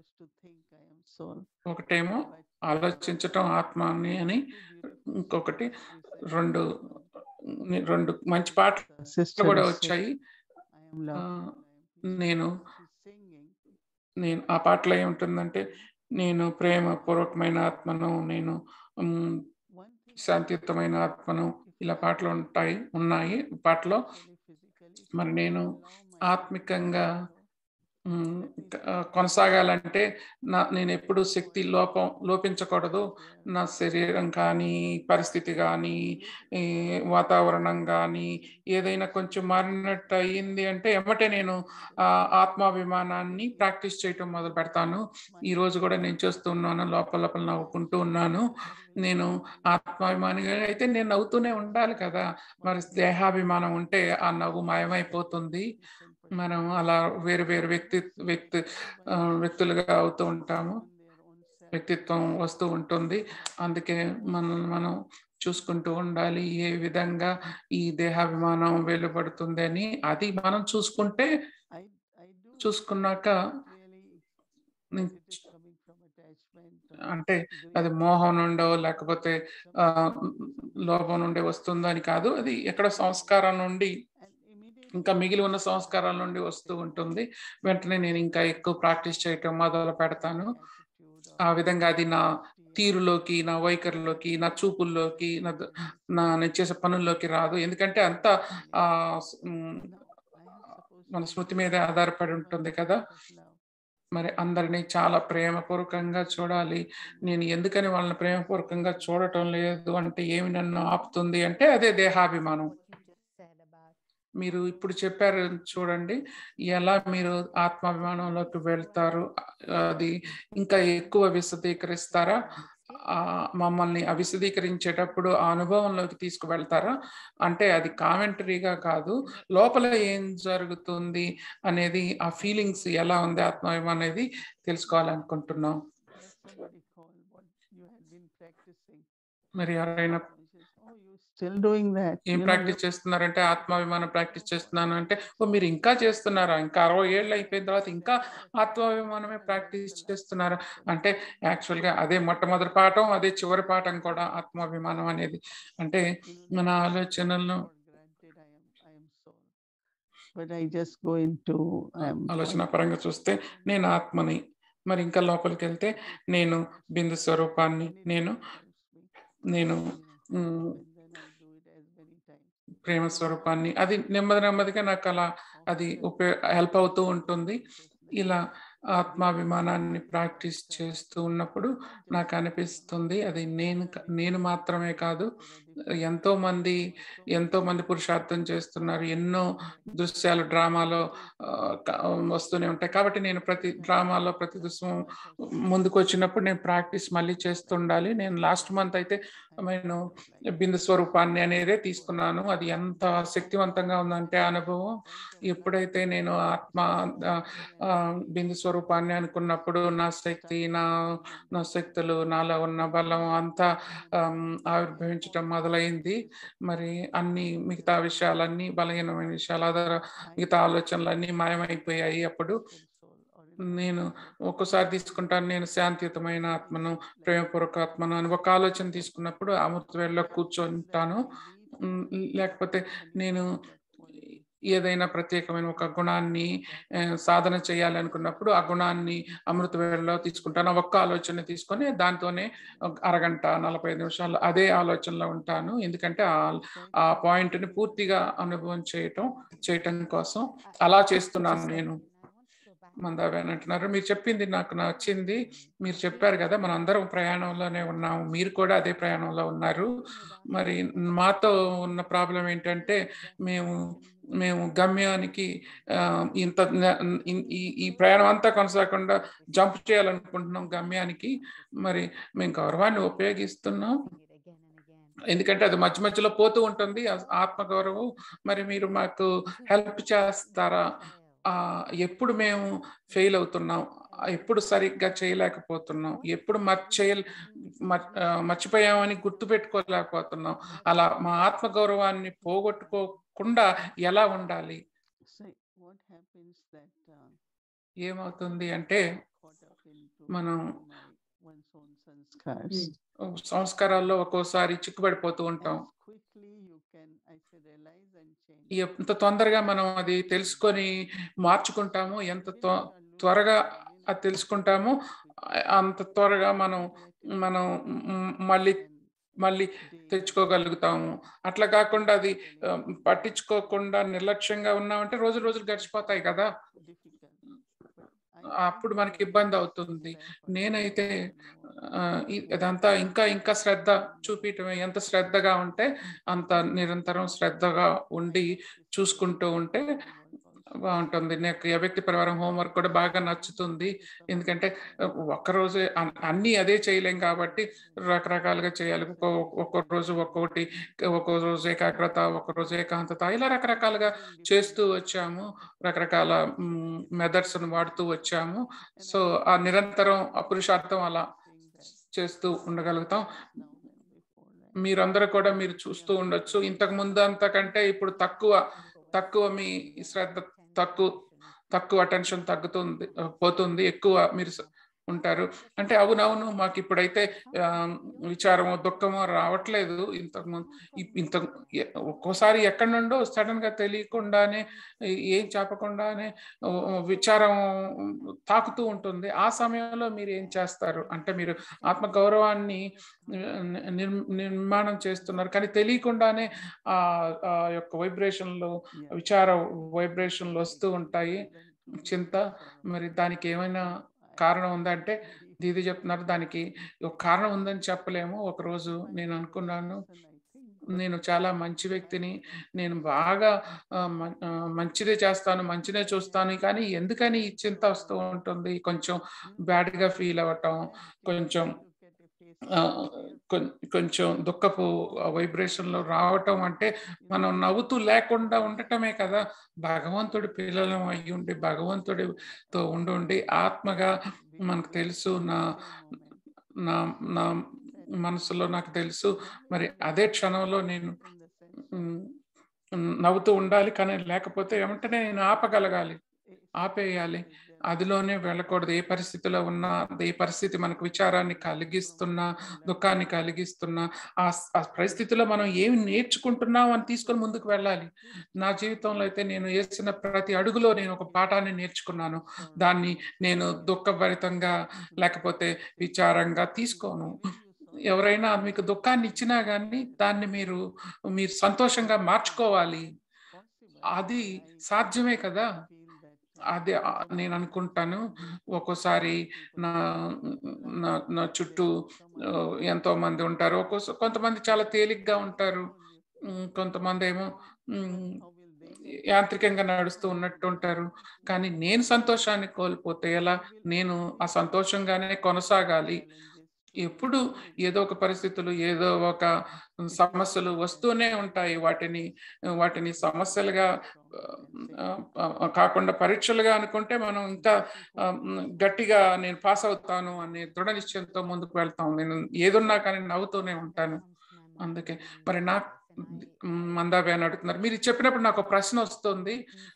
ఒకటేమో ఆలోచించటం ఆత్మాని అని ఇంకొకటి రెండు రెండు మంచి పాటలు కూడా వచ్చాయి ఆ, నేను నేను ఆ పాటలో ఏముంటుందంటే నేను ప్రేమ పూర్వకమైన ఆత్మను నేను ఉమ్, శాంతియుతమైన ఆత్మను ఇలా పాటలు ఉంటాయి ఉన్నాయి పాటలో మరి నేను ఆత్మికంగా ఉమ్, క- ఆ, కొనసాగాలంటే నా నేను ఎప్పుడు శక్తి లోపం లోపించకూడదు నా శరీరం కానీ పరిస్థితి కానీ ఈ వాతావరణం కానీ ఏదైనా కొంచెం మారినట్టు అయ్యింది అంటే ఎమ్మటే నేను ఆ ఆత్మాభిమానాన్ని ప్రాక్టీస్ చేయటం మొదలు పెడతాను ఈ రోజు కూడా నేను చేస్తున్నాను లోపల లోపల నవ్వుకుంటూ ఉన్నాను నేను ఆత్మాభిమానిగా అయితే నేను నవ్వుతూనే ఉండాలి కదా మరి దేహాభిమానం ఉంటే ఆ నవ్వు మాయమైపోతుంది మనం అలా వేరు వేరు వ్యక్తి వ్యక్తి ఆ, వ్యక్తులుగా అవుతూ ఉంటాము వ్యక్తిత్వం వస్తూ ఉంటుంది అందుకే మనం మనం చూసుకుంటూ ఉండాలి ఏ విధంగా ఈ దేహాభిమానం వెలువడుతుంది అని అది మనం చూసుకుంటే చూసుకున్నాక నేను అంటే అది మోహం నుండో లేకపోతే ఆ లోపం నుండి వస్తుందో అని కాదు అది ఎక్కడ సంస్కారం నుండి ఇంకా మిగిలి ఉన్న సంస్కారాల నుండి వస్తూ ఉంటుంది వెంటనే నేను ఇంకా ఎక్కువ ప్రాక్టీస్ చేయటం మొదలు పెడతాను ఆ విధంగా అది నా తీరులోకి నా వైఖరిలోకి నా చూపుల్లోకి నా ద- నా నేను చేసే పనుల్లోకి రాదు ఎందుకంటే అంత ఆ స్- ఉమ్, మన స్మృతి మీద ఆధారపడి ఉంటుంది కదా మరి అందరినీ చాలా ప్రేమపూర్వకంగా చూడాలి నేను ఎందుకని వాళ్ళని ప్రేమపూర్వకంగా చూడటం లేదు అంటే ఏమి నన్ను ఆపుతుంది అంటే అదే దేహాభిమానం మీరు ఇప్పుడు చెప్పారు చూడండి ఎలా మీరు ఆత్మాభిమానంలోకి వెళ్తారు అది ఇంకా ఎక్కువ విశదీకరిస్తారా ఆ మమ్మల్ని అవిశదీకరించేటప్పుడు ఆ అనుభవంలోకి తీసుకువెళ్తారా అంటే అది కామెంటరీగా కాదు లోపల ఏం జరుగుతుంది అనేది ఆ ఫీలింగ్స్ ఎలా ఉంది ఆత్మాభిమానం అనేది తెలుసుకోవాలనుకుంటున్నాం మరి ఎవరైనా స్టిల్ డూయింగ్ దట్ ఏం ప్రాక్టీస్ చేస్తున్నారంటే ఆత్మాభిమానం ప్రాక్టీస్ చేస్తున్నాను అంటే ఓ మీరు ఇంకా చేస్తున్నారా ఇంకా అరవై ఏళ్ళు అయిపోయిన తర్వాత ఇంకా ఆత్మాభిమానమే ప్రాక్టీస్ చేస్తున్నారా అంటే యాక్చువల్ గా అదే మొట్టమొదటి పాఠం అదే చివరి పాఠం కూడా ఆత్మాభిమానం అనేది అంటే మన ఆలోచనలను but I just go in to ఆలోచన పరంగా చూస్తే నేను ఆత్మని మరి ఇంకా లోపలికి వెళ్తే నేను బిందు స్వరూపాన్ని నేను నేను మ్, ప్రేమ స్వరూపాన్ని అది నెమ్మది నెమ్మదిగా నాకు అలా అది ఉపయోగ హెల్ప్ అవుతూ ఉంటుంది ఇలా ఆత్మాభిమానాన్ని ప్రాక్టీస్ చేస్తూ ఉన్నప్పుడు నాకు అనిపిస్తుంది అది నేను క- నేను మాత్రమే కాదు ఎంతో మంది ఎంతో మంది పురుషార్థం చేస్తున్నారు ఎన్నో దృశ్యాలు డ్రామాలో ఆ, క- వస్తూనే ఉంటాయి కాబట్టి నేను ప్రతి డ్రామాలో ప్రతి దృశ్యం ముందుకు వచ్చినప్పుడు నేను ప్రాక్టీస్ మళ్ళీ చేస్తుండాలి నేను లాస్ట్ మంత్ అయితే నేను బిందు స్వరూపాన్ని అనేదే తీసుకున్నాను అది ఎంత శక్తివంతంగా ఉందంటే ఆ అనుభవం ఎప్పుడైతే నేను ఆత్మ ఆ, ఆ, బిందు స్వరూపాన్ని అనుకున్నప్పుడు నా శక్తి నా నా శక్తులు నాలో ఉన్న బలం అంతా ఆమ్, ఆవిర్భవించటం మొదలైంది మరి అన్ని మిగతా విషయాలన్నీ బలహీనమైన విషయాలు ఆధార మిగతా ఆలోచనలన్నీ మాయమైపోయాయి అప్పుడు నేను ఒక్కోసారి తీసుకుంటాను నేను శాంతియుతమైన ఆత్మను ప్రేమపూర్వక ఆత్మను అని ఒక ఆలోచన తీసుకున్నప్పుడు అమృత వేళలో కూర్చుంటాను ఉమ్, లేకపోతే నేను ఏదైనా ప్రత్యేకమైన ఒక గుణాన్ని ఆ, సాధన చేయాలనుకున్నప్పుడు ఆ గుణాన్ని అమృత వేళలో తీసుకుంటాను ఆ ఒక్క ఆలోచన తీసుకొని దాంతోనే ఒక అరగంట నలభై ఐదు నిమిషాలు అదే ఆలోచనలో ఉంటాను ఎందుకంటే ఆ- ఆ పాయింట్ని పూర్తిగా అనుభవం చేయటం చేయటం కోసం అలా చేస్తున్నాను నేను మందాబేన్ అంటున్నారు మీరు చెప్పింది నాకు నచ్చింది మీరు చెప్పారు కదా మన అందరం ప్రయాణంలోనే ఉన్నాము మీరు కూడా అదే ప్రయాణంలో ఉన్నారు మరి మాతో ఉన్న ప్రాబ్లం ఏంటంటే మేము మేము గమ్యానికి ఆ, ఇంత న- ఇన్- ఈ ఈ ప్రయాణం అంతా కొనసాగకుండా జంప్ చేయాలనుకుంటున్నాం గమ్యానికి మరి మేము గౌరవాన్ని ఉపయోగిస్తున్నాం ఎందుకంటే అది మధ్య మధ్యలో పోతూ ఉంటుంది ఆ ఆత్మగౌరవం మరి మీరు మాకు హెల్ప్ చేస్తారా ఆ ఎప్పుడు మేము ఫెయిల్ అవుతున్నాం ఆ, ఎప్పుడు సరిగ్గా చేయలేకపోతున్నాం ఎప్పుడు మర్చేయ మర్- ఆ, మర్చిపోయామని గుర్తు పెట్టుకోలేకపోతున్నాం అలా మా ఆత్మగౌరవాన్ని పోగొట్టుకోకుండా ఎలా ఉండాలి So what happens that uh, ఏమవుతుంది అంటే caught up into మనం my one's own sanskars. సంస్కారాల్లో ఒక్కోసారి చిక్కుబడిపోతూ ఉంటాం As quickly you can, I say, realize and change. ఎంత తొందరగా మనం అది తెలుసుకొని మార్చుకుంటామో ఎంత త్వ- త్వరగా అది తెలుసుకుంటామో ఆ- అంత త్వరగా మనం మనం మ్, మళ్ళీ మళ్ళీ తెచ్చుకోగలుగుతాము అట్లా కాకుండా అది ఆ, పట్టించుకోకుండా నిర్లక్ష్యంగా ఉన్నామంటే రోజు రోజులు గడిచిపోతాయి కదా అప్పుడు మనకి ఇబ్బంది అవుతుంది నేనైతే ఆ, ఇ- ఇదంతా ఇంకా ఇంకా శ్రద్ధ చూపించటమే ఎంత శ్రద్ధగా ఉంటే అంత నిరంతరం శ్రద్ధగా ఉండి చూసుకుంటూ ఉంటే బాగుంటుంది నాకు ఈ వ్యక్తి పరివారం హోంవర్క్ కూడా బాగా నచ్చుతుంది ఎందుకంటే ఒక్కరోజే అన్- అన్నీ అదే చేయలేం కాబట్టి రకరకాలుగా చేయాలి ఒక్కో ఒక్కో రోజు ఒక్కొక్కటి ఒక్కో రోజు ఏకాగ్రత ఒక్కో రోజు ఏకాంతత ఇలా రకరకాలుగా చేస్తూ వచ్చాము రకరకాల మెథడ్స్ వాడుతూ వచ్చాము సో ఆ నిరంతరం ఆ పురుషార్థం అలా చేస్తూ ఉండగలుగుతాం మీరందరూ కూడా మీరు చూస్తూ ఉండొచ్చు ఇంతకు ముందు అంతకంటే ఇప్పుడు తక్కువ తక్కువ మీ శ్రద్ధ తక్కువ తక్కువ అటెన్షన్ తగ్గుతుంది పోతుంది ఎక్కువ మీరు స- ఉంటారు అంటే అవునవును మాకు ఇప్పుడైతే ఆ, విచారమో దుఃఖమో రావట్లేదు ఇంతకు ముందు ఇ- ఇంత ఎ- ఒక్కోసారి ఎక్కడి నుండో సడన్ గా తెలియకుండానే ఏ- ఏం చెప్పకుండానే ఓ, ఓ, విచారం తాకుతూ ఉంటుంది ఆ సమయంలో మీరు ఏం చేస్తారు అంటే మీరు ఆత్మ గౌరవాన్ని నిర్- నిర్మాణం చేస్తున్నారు కానీ తెలియకుండానే ఆ ఆ యొక్క వైబ్రేషన్లు విచార వైబ్రేషన్లు వస్తూ ఉంటాయి చింత మరి దానికి ఏమైనా కారణం ఉందంటే దీది చెప్తున్నారు దానికి ఒక కారణం ఉందని చెప్పలేము ఒక రోజు నేను అనుకున్నాను నేను చాలా మంచి వ్యక్తిని నేను బాగా ఆ, మ- ఆ, మంచిదే చేస్తాను మంచిదే చూస్తాను కానీ ఎందుకని ఈ చింత వస్తూ ఉంటుంది కొంచెం బ్యాడ్ గా ఫీల్ అవ్వటం కొంచెం ఆ, కొం- కొంచెం దుఃఖపు వైబ్రేషన్ లో రావటం అంటే మనం నవ్వుతూ లేకుండా ఉండటమే కదా భగవంతుడి పిల్లలం అయ్యి ఉండి భగవంతుడితో ఉండి ఉండి ఆత్మగా మనకు తెలుసు నా నా నా మనసులో నాకు తెలుసు మరి అదే క్షణంలో నేను ఉమ్, నవ్వుతూ ఉండాలి కానీ లేకపోతే ఏమంటేనే నేను ఆపగలగాలి ఆపేయాలి అదిలోనే వెళ్ళకూడదు ఏ పరిస్థితిలో ఉన్నా ఏ పరిస్థితి మనకు విచారాన్ని కలిగిస్తున్నా దుఃఖాన్ని కలిగిస్తున్నా ఆ ఆ పరిస్థితిలో మనం ఏమి నేర్చుకుంటున్నాం అని తీసుకొని ముందుకు వెళ్ళాలి నా జీవితంలో అయితే నేను వేసిన ప్రతి అడుగులో నేను ఒక పాఠాన్ని నేర్చుకున్నాను దాన్ని నేను దుఃఖభరితంగా లేకపోతే విచారంగా తీసుకోను ఎవరైనా మీకు దుఃఖాన్ని ఇచ్చినా కానీ దాన్ని మీరు మీరు సంతోషంగా మార్చుకోవాలి అది సాధ్యమే కదా అదే ఆ, నేను అనుకుంటాను ఒక్కోసారి నా నా నా చుట్టూ ఆ, ఎంతో మంది ఉంటారు ఒక్కోసారి కొంతమంది చాలా తేలిగ్గా ఉంటారు ఉమ్, కొంతమంది ఏమో ఉమ్, యాంత్రికంగా నడుస్తూ ఉన్నట్టు ఉంటారు కానీ నేను సంతోషాన్ని కోల్పోతే ఎలా నేను ఆ సంతోషంగానే కొనసాగాలి ఎప్పుడు ఏదో ఒక పరిస్థితులు ఏదో ఒక సమస్యలు వస్తూనే ఉంటాయి వాటిని వాటిని సమస్యలుగా ఆ, ఆ, కాకుండా పరీక్షలుగా అనుకుంటే మనం ఇంకా ఆ, గట్టిగా నేను పాస్ అవుతాను అనే దృఢ నిశ్చయంతో ముందుకు వెళ్తాం నేను ఏదున్నా కానీ నవ్వుతూనే ఉంటాను అందుకే మరి నా మందాబే అని అడుగుతున్నారు మీరు చెప్పినప్పుడు నాకు ఒక ప్రశ్న వస్తుంది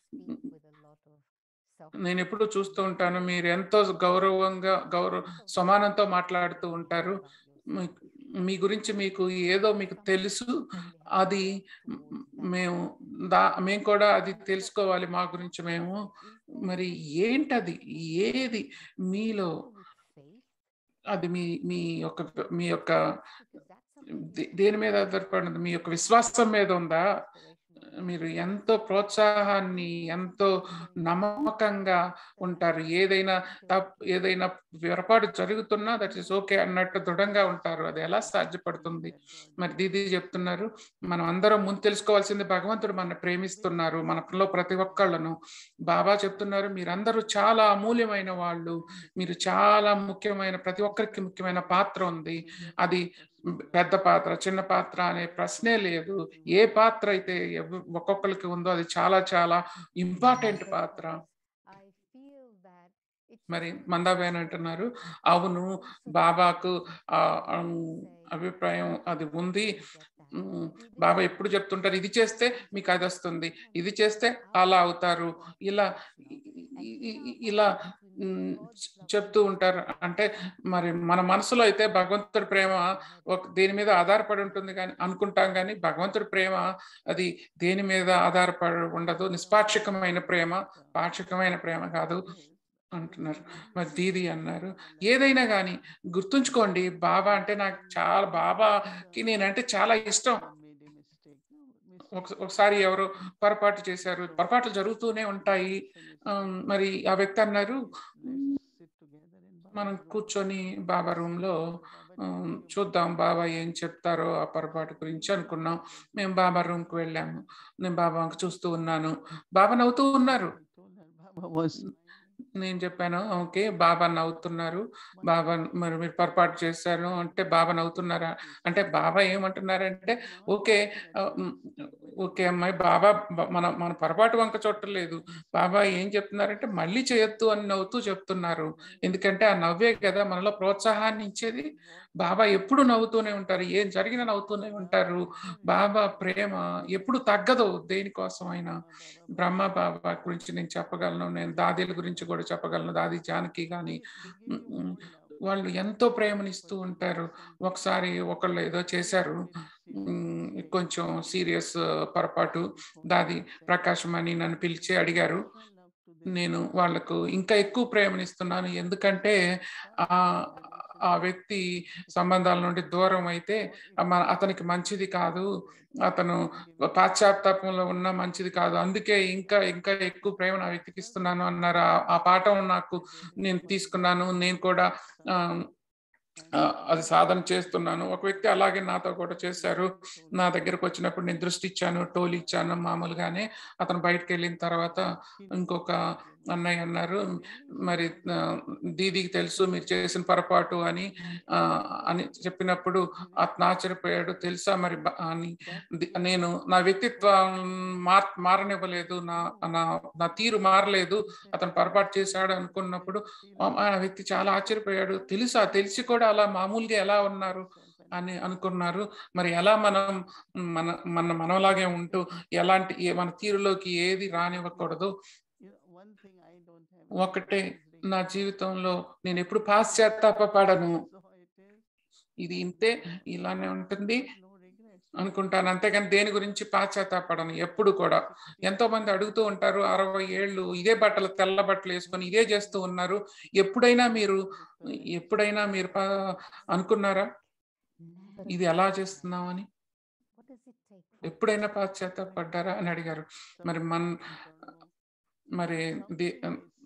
నేను ఎప్పుడు చూస్తూ ఉంటాను మీరు ఎంతో గౌరవంగా గౌరవ సమానంతో మాట్లాడుతూ ఉంటారు మీ- మీ గురించి మీకు ఏదో మీకు తెలుసు అది మేము దా మేము కూడా అది తెలుసుకోవాలి మా గురించి మేము మరి ఏంటది ఏది మీలో అది మీ మీ యొక్క మీ యొక్క దే- దేని మీద ఆధారపడినది మీ యొక్క విశ్వాసం మీద ఉందా మీరు ఎంతో ప్రోత్సాహాన్ని ఎంతో నమ్మకంగా ఉంటారు ఏదైనా తప్ ఏదైనా పొరపాటు జరుగుతున్నా దట్ ఈస్ ఓకే అన్నట్టు దృఢంగా ఉంటారు అది ఎలా సాధ్యపడుతుంది మరి దీది చెప్తున్నారు మనం అందరం ముందు తెలుసుకోవాల్సింది భగవంతుడు మన ప్రేమిస్తున్నారు మనలో ప్రతి ఒక్కళ్ళను బాబా చెప్తున్నారు మీరందరూ చాలా అమూల్యమైన వాళ్ళు మీరు చాలా ముఖ్యమైన ప్రతి ఒక్కరికి ముఖ్యమైన పాత్ర ఉంది అది పెద్ద పాత్ర చిన్న పాత్ర అనే ప్రశ్నే లేదు ఏ పాత్ర అయితే ఎవ- ఒక్కొక్కరికి ఉందో అది చాలా చాలా ఇంపార్టెంట్ పాత్ర మరి మందాబేన్ అంటున్నారు అవును బాబాకు ఆ అమ్, అభిప్రాయం అది ఉంది ఉమ్, బాబా ఎప్పుడు చెప్తుంటారు ఇది చేస్తే మీకు అది వస్తుంది ఇది చేస్తే అలా అవుతారు ఇలా ఇ- ఇ- ఇ- ఇలా ఉమ్, చె- చెప్తూ ఉంటారు అంటే మరి మన మనసులో అయితే భగవంతుడి ప్రేమ ఒక దేని మీద ఆధారపడి ఉంటుంది కానీ అనుకుంటాం కానీ భగవంతుడి ప్రేమ అది దేని మీద ఆధారపడి ఉండదు నిష్పాక్షికమైన ప్రేమ పాక్షికమైన ప్రేమ కాదు అంటున్నారు మరి దీది అన్నారు ఏదైనా కానీ గుర్తుంచుకోండి బాబా అంటే నాకు చాలా బాబాకి నేనంటే చాలా ఇష్టం ఒక- ఒకసారి ఎవరు పొరపాటు చేశారు పొరపాట్లు జరుగుతూనే ఉంటాయి ఆమ్, మరి ఆ వ్యక్తి అన్నారు "మ్, మనం కూర్చొని బాబా రూమ్ లో ఆమ్, చూద్దాం బాబా ఏం చెప్తారో ఆ పొరపాటు గురించి అనుకున్నాం మేము బాబా రూమ్ కి వెళ్ళాము నేను బాబా వంక చూస్తూ ఉన్నాను బాబా నవ్వుతూ ఉన్నారు Baba was నేను చెప్పాను ఓకే బాబా నవ్వుతున్నారు బాబా మరి మీరు పొరపాటు చేశారు అంటే బాబా నవ్వుతున్నారా అంటే బాబా ఏమంటున్నారంటే ఓకే ఆ, మ్, ఓకే అమ్మాయి బాబా బ- మన మన పొరపాటు వంక చూడలేదు బాబా ఏం చెప్తున్నారంటే మళ్ళీ చేయొద్దు అని నవ్వుతూ చెప్తున్నారు ఎందుకంటే ఆ నవ్వే కదా మనలో ప్రోత్సాహాన్ని ఇచ్చేది బాబా ఎప్పుడు నవ్వుతూనే ఉంటారు ఏం జరిగినా నవ్వుతూనే ఉంటారు బాబా ప్రేమ ఎప్పుడు తగ్గదు దేనికోసమైనా బ్రహ్మ బాబా గురించి నేను చెప్పగలను నేను దాదీల గురించి కూడా చెప్పగలను దాది జానకి కానీ వాళ్ళు ఎంతో ప్రేమనిస్తూ ఉంటారు ఒకసారి ఒకళ్ళు ఏదో చేశారు ఉమ్, కొంచెం సీరియస్ పొరపాటు దాది ప్రకాశం అని నన్ను పిలిచి అడిగారు నేను వాళ్లకు ఇంకా ఎక్కువ ప్రేమనిస్తున్నాను ఎందుకంటే ఆ ఆ వ్యక్తి సంబంధాల నుండి దూరం అయితే మ- అతనికి మంచిది కాదు అతను పాశ్చాత్తాపంలో ఉన్న మంచిది కాదు అందుకే ఇంకా ఇంకా ఎక్కువ ప్రేమ నా వ్యక్తికి ఇస్తున్నాను అన్నారు ఆ- ఆ పాఠం నాకు నేను తీసుకున్నాను నేను కూడా ఆ, ఆ, అది సాధన చేస్తున్నాను ఒక వ్యక్తి అలాగే నాతో కూడా చేశారు నా దగ్గరకు వచ్చినప్పుడు నేను దృష్టి ఇచ్చాను టోల్ ఇచ్చాను మామూలుగానే అతను బయటకు వెళ్ళిన తర్వాత ఇంకొక అన్నయ్య అన్నారు మరి ఆ, దీదీకి తెలుసు మీరు చేసిన పొరపాటు అని ఆ, అని చెప్పినప్పుడు అతను ఆశ్చర్యపోయాడు తెలుసా మరి బ- అని ది- నేను నా వ్యక్తిత్వం మార్ మారనివ్వలేదు నా నా నా తీరు మారలేదు అతను పొరపాటు చేశాడు అనుకున్నప్పుడు ఆ ఆ వ్యక్తి చాలా ఆశ్చర్యపోయాడు తెలుసా తెలిసి కూడా అలా మామూలుగా ఎలా ఉన్నారు అని అనుకున్నారు మరి ఎలా మనం మన మన మనలాగే ఉంటూ ఎలాంటి ఏ- మన తీరులోకి ఏది రానివ్వకూడదు ఒకటే నా జీవితంలో నేను ఎప్పుడు పాశ్చాత్తాపడను ఇది ఇంతే ఇలానే ఉంటుంది అనుకుంటాను అంతేగాని దేని గురించి పాశ్చాత్తాపడను ఎప్పుడు కూడా ఎంతో మంది అడుగుతూ ఉంటారు అరవై ఏళ్ళు ఇదే బట్టలు తెల్ల బట్టలు వేసుకొని ఇదే చేస్తూ ఉన్నారు ఎప్పుడైనా మీరు ఎప్పుడైనా మీరు పా- అనుకున్నారా ఇది ఎలా చేస్తున్నామని ఎప్పుడైనా పాశ్చాత్తాపడ్డారా అని అడిగారు మరి మన్ మరి ది-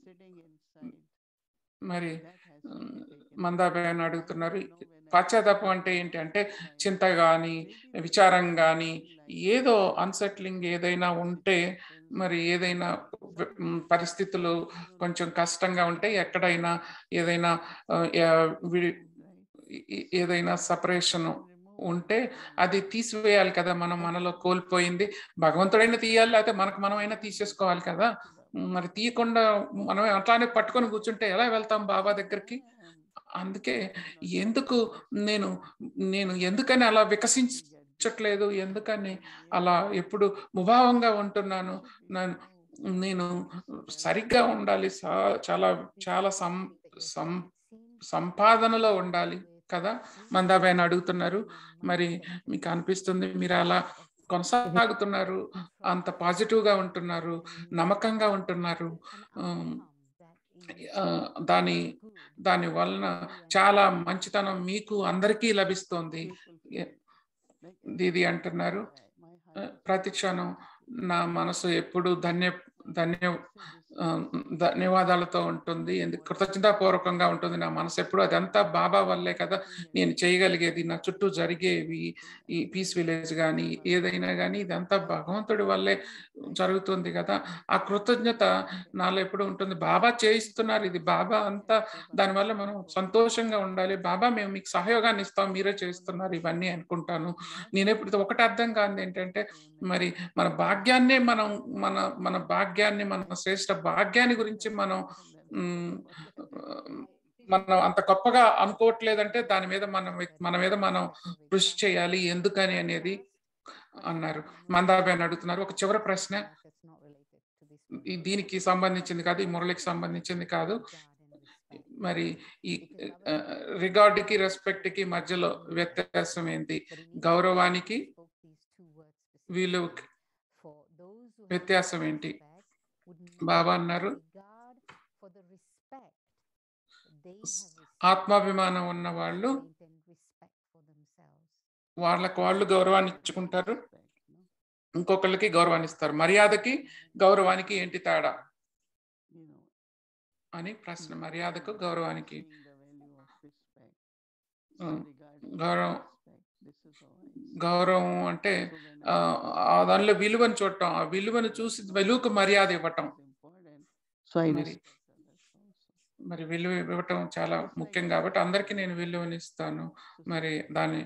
మరి మందాబాయ్ అని అడుగుతున్నారు పాశ్చాత్తాపం అంటే ఏంటి అంటే చింత కానీ విచారం కానీ ఏదో అన్సెట్లింగ్ ఏదైనా ఉంటే మరి ఏదైనా మ్, పరిస్థితులు కొంచెం కష్టంగా ఉంటే ఎక్కడైనా ఏదైనా ఆ, యా- విడి- ఏ- ఏదైనా సపరేషన్ ఉంటే అది తీసివేయాలి కదా మనం మనలో కోల్పోయింది భగవంతుడైనా తీయాలి లేకపోతే మనకు మనమైనా తీసేసుకోవాలి కదా మరి తీయకుండా మనం అట్లానే పట్టుకొని కూర్చుంటే ఎలా వెళ్తాం బాబా దగ్గరికి అందుకే ఎందుకు నేను నేను ఎందుకని అలా వికసించట్లేదు ఎందుకని అలా ఎప్పుడు ముభావంగా ఉంటున్నాను నేను నేను సరిగ్గా ఉండాలి సా- చాలా చాలా సం సం సంపాదనలో ఉండాలి కదా మందాబాయిని అడుగుతున్నారు మరి మీకు అనిపిస్తుంది మీరు అలా కొనసాగుతున్నారు అంత పాజిటివ్ గా ఉంటున్నారు నమ్మకంగా ఉంటున్నారు ఉమ్, ఆ, దాని దాని వలన చాలా మంచితనం మీకు అందరికీ లభిస్తోంది ఏ- దీది అంటున్నారు ఆ, ప్రతి క్షణం నా మనసు ఎప్పుడు ధన్య ధన్య ఆ, ధన్యవాదాలతో ఉంటుంది ఎందుకు కృతజ్ఞతాపూర్వకంగా ఉంటుంది నా మనసు ఎప్పుడు అదంతా బాబా వల్లే కదా నేను చేయగలిగేది నా చుట్టూ జరిగేవి ఈ పీస్ విలేజ్ కానీ ఏదైనా కానీ ఇదంతా భగవంతుడి వల్లే జరుగుతుంది కదా ఆ కృతజ్ఞత నాలో ఎప్పుడు ఉంటుంది బాబా చేయిస్తున్నారు ఇది బాబా అంతా దానివల్ల మనం సంతోషంగా ఉండాలి బాబా మేము మీకు సహయోగాన్ని ఇస్తాం మీరే చేస్తున్నారు ఇవన్నీ అనుకుంటాను నేను ఎప్పుడు ఒకటి అర్థం కాదు ఏంటంటే మరి మన భాగ్యాన్నే మనం మన మన భాగ్యాన్ని మన శ్రేష్ట భాగ్యాన్ని గురించి మనం మ్, మనం అంత గొప్పగా అనుకోవట్లేదంటే దాని మీద మనం మన మీద మనం కృషి చేయాలి ఎందుకని అనేది అన్నారు మందాబేన్ అడుగుతున్నారు ఒక చివరి ప్రశ్న ఈ దీనికి సంబంధించింది కాదు ఈ మురళికి సంబంధించింది కాదు మరి ఈ రిగార్డ్ కి రెస్పెక్ట్ కి మధ్యలో వ్యత్యాసం ఏంటి గౌరవానికి వీళ్ళు వ్యత్యాసం ఏంటి బాబా అన్నారు ఆత్మాభిమానం ఉన్న వాళ్ళు వాళ్ళకు వాళ్ళు గౌరవాన్ని ఇచ్చుకుంటారు ఇంకొకళ్ళకి గౌరవాన్ని ఇస్తారు మర్యాదకి గౌరవానికి ఏంటి తేడా అని ప్రశ్న మర్యాదకు గౌరవానికి ఉమ్, గౌరవం గౌరవం అంటే ఆ, ఆ దానిలో విలువను చూడటం ఆ విలువను చూసి విలువకు మర్యాద ఇవ్వటం సో ఐ మరి మరి విలువ ఇవ్వటం చాలా ముఖ్యం కాబట్టి అందరికీ నేను విలువనిస్తాను మరి దాని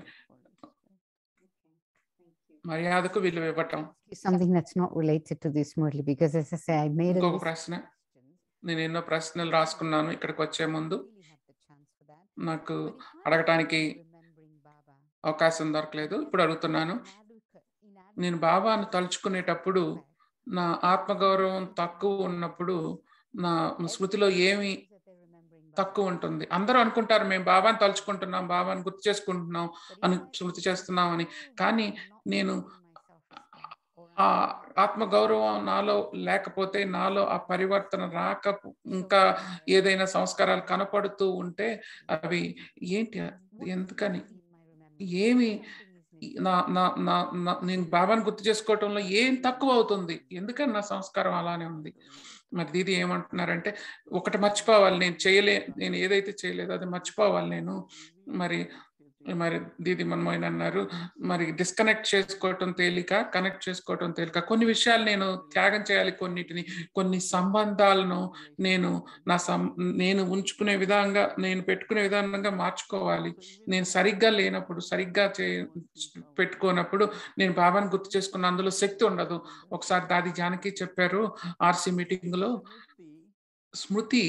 మర్యాదకు విలువ ఇవ్వటం Something that's not related to this Murli, because as I say, I made a ఇంకొక list ప్రశ్న నేను ఎన్నో ప్రశ్నలు రాసుకున్నాను ఇక్కడికి వచ్చే ముందు నాకు అడగటానికి అవకాశం దొరకలేదు ఇప్పుడు అడుగుతున్నాను నేను బాబాను తలుచుకునేటప్పుడు నా ఆత్మగౌరవం తక్కువ ఉన్నప్పుడు నా స్మృతిలో ఏమి తక్కువ ఉంటుంది అందరూ అనుకుంటారు మేము బాబాని తలుచుకుంటున్నాం బాబాని గుర్తు చేసుకుంటున్నాం అని స్మృతి చేస్తున్నాం అని కానీ నేను ఆ ఆత్మగౌరవం నాలో లేకపోతే నాలో ఆ పరివర్తన రాక ఇంకా ఏదైనా సంస్కారాలు కనపడుతూ ఉంటే అవి ఏంటి ఎందుకని ఏమి నా నా నా నా- నేను బాబాని గుర్తు చేసుకోవటంలో ఏం తక్కువ అవుతుంది ఎందుకని నా సంస్కారం అలానే ఉంది మరి దీది ఏమంటున్నారంటే ఒకటి మర్చిపోవాలి నేను చేయలే నేను ఏదైతే చేయలేదో అది మర్చిపోవాలి నేను మరి మరి దీది మనమైన అన్నారు మరి డిస్కనెక్ట్ చేసుకోవటం తేలిక కనెక్ట్ చేసుకోవటం తేలిక కొన్ని విషయాలు నేను త్యాగం చేయాలి కొన్నిటిని కొన్ని సంబంధాలను నేను నా సం నేను ఉంచుకునే విధంగా నేను పెట్టుకునే విధానంగా మార్చుకోవాలి నేను సరిగ్గా లేనప్పుడు సరిగ్గా చే పెట్టుకోనప్పుడు నేను బాబాని గుర్తు చేసుకున్న అందులో శక్తి ఉండదు ఒకసారి దాది జానకి చెప్పారు ఆర్సీ మీటింగ్ లో స్మృతి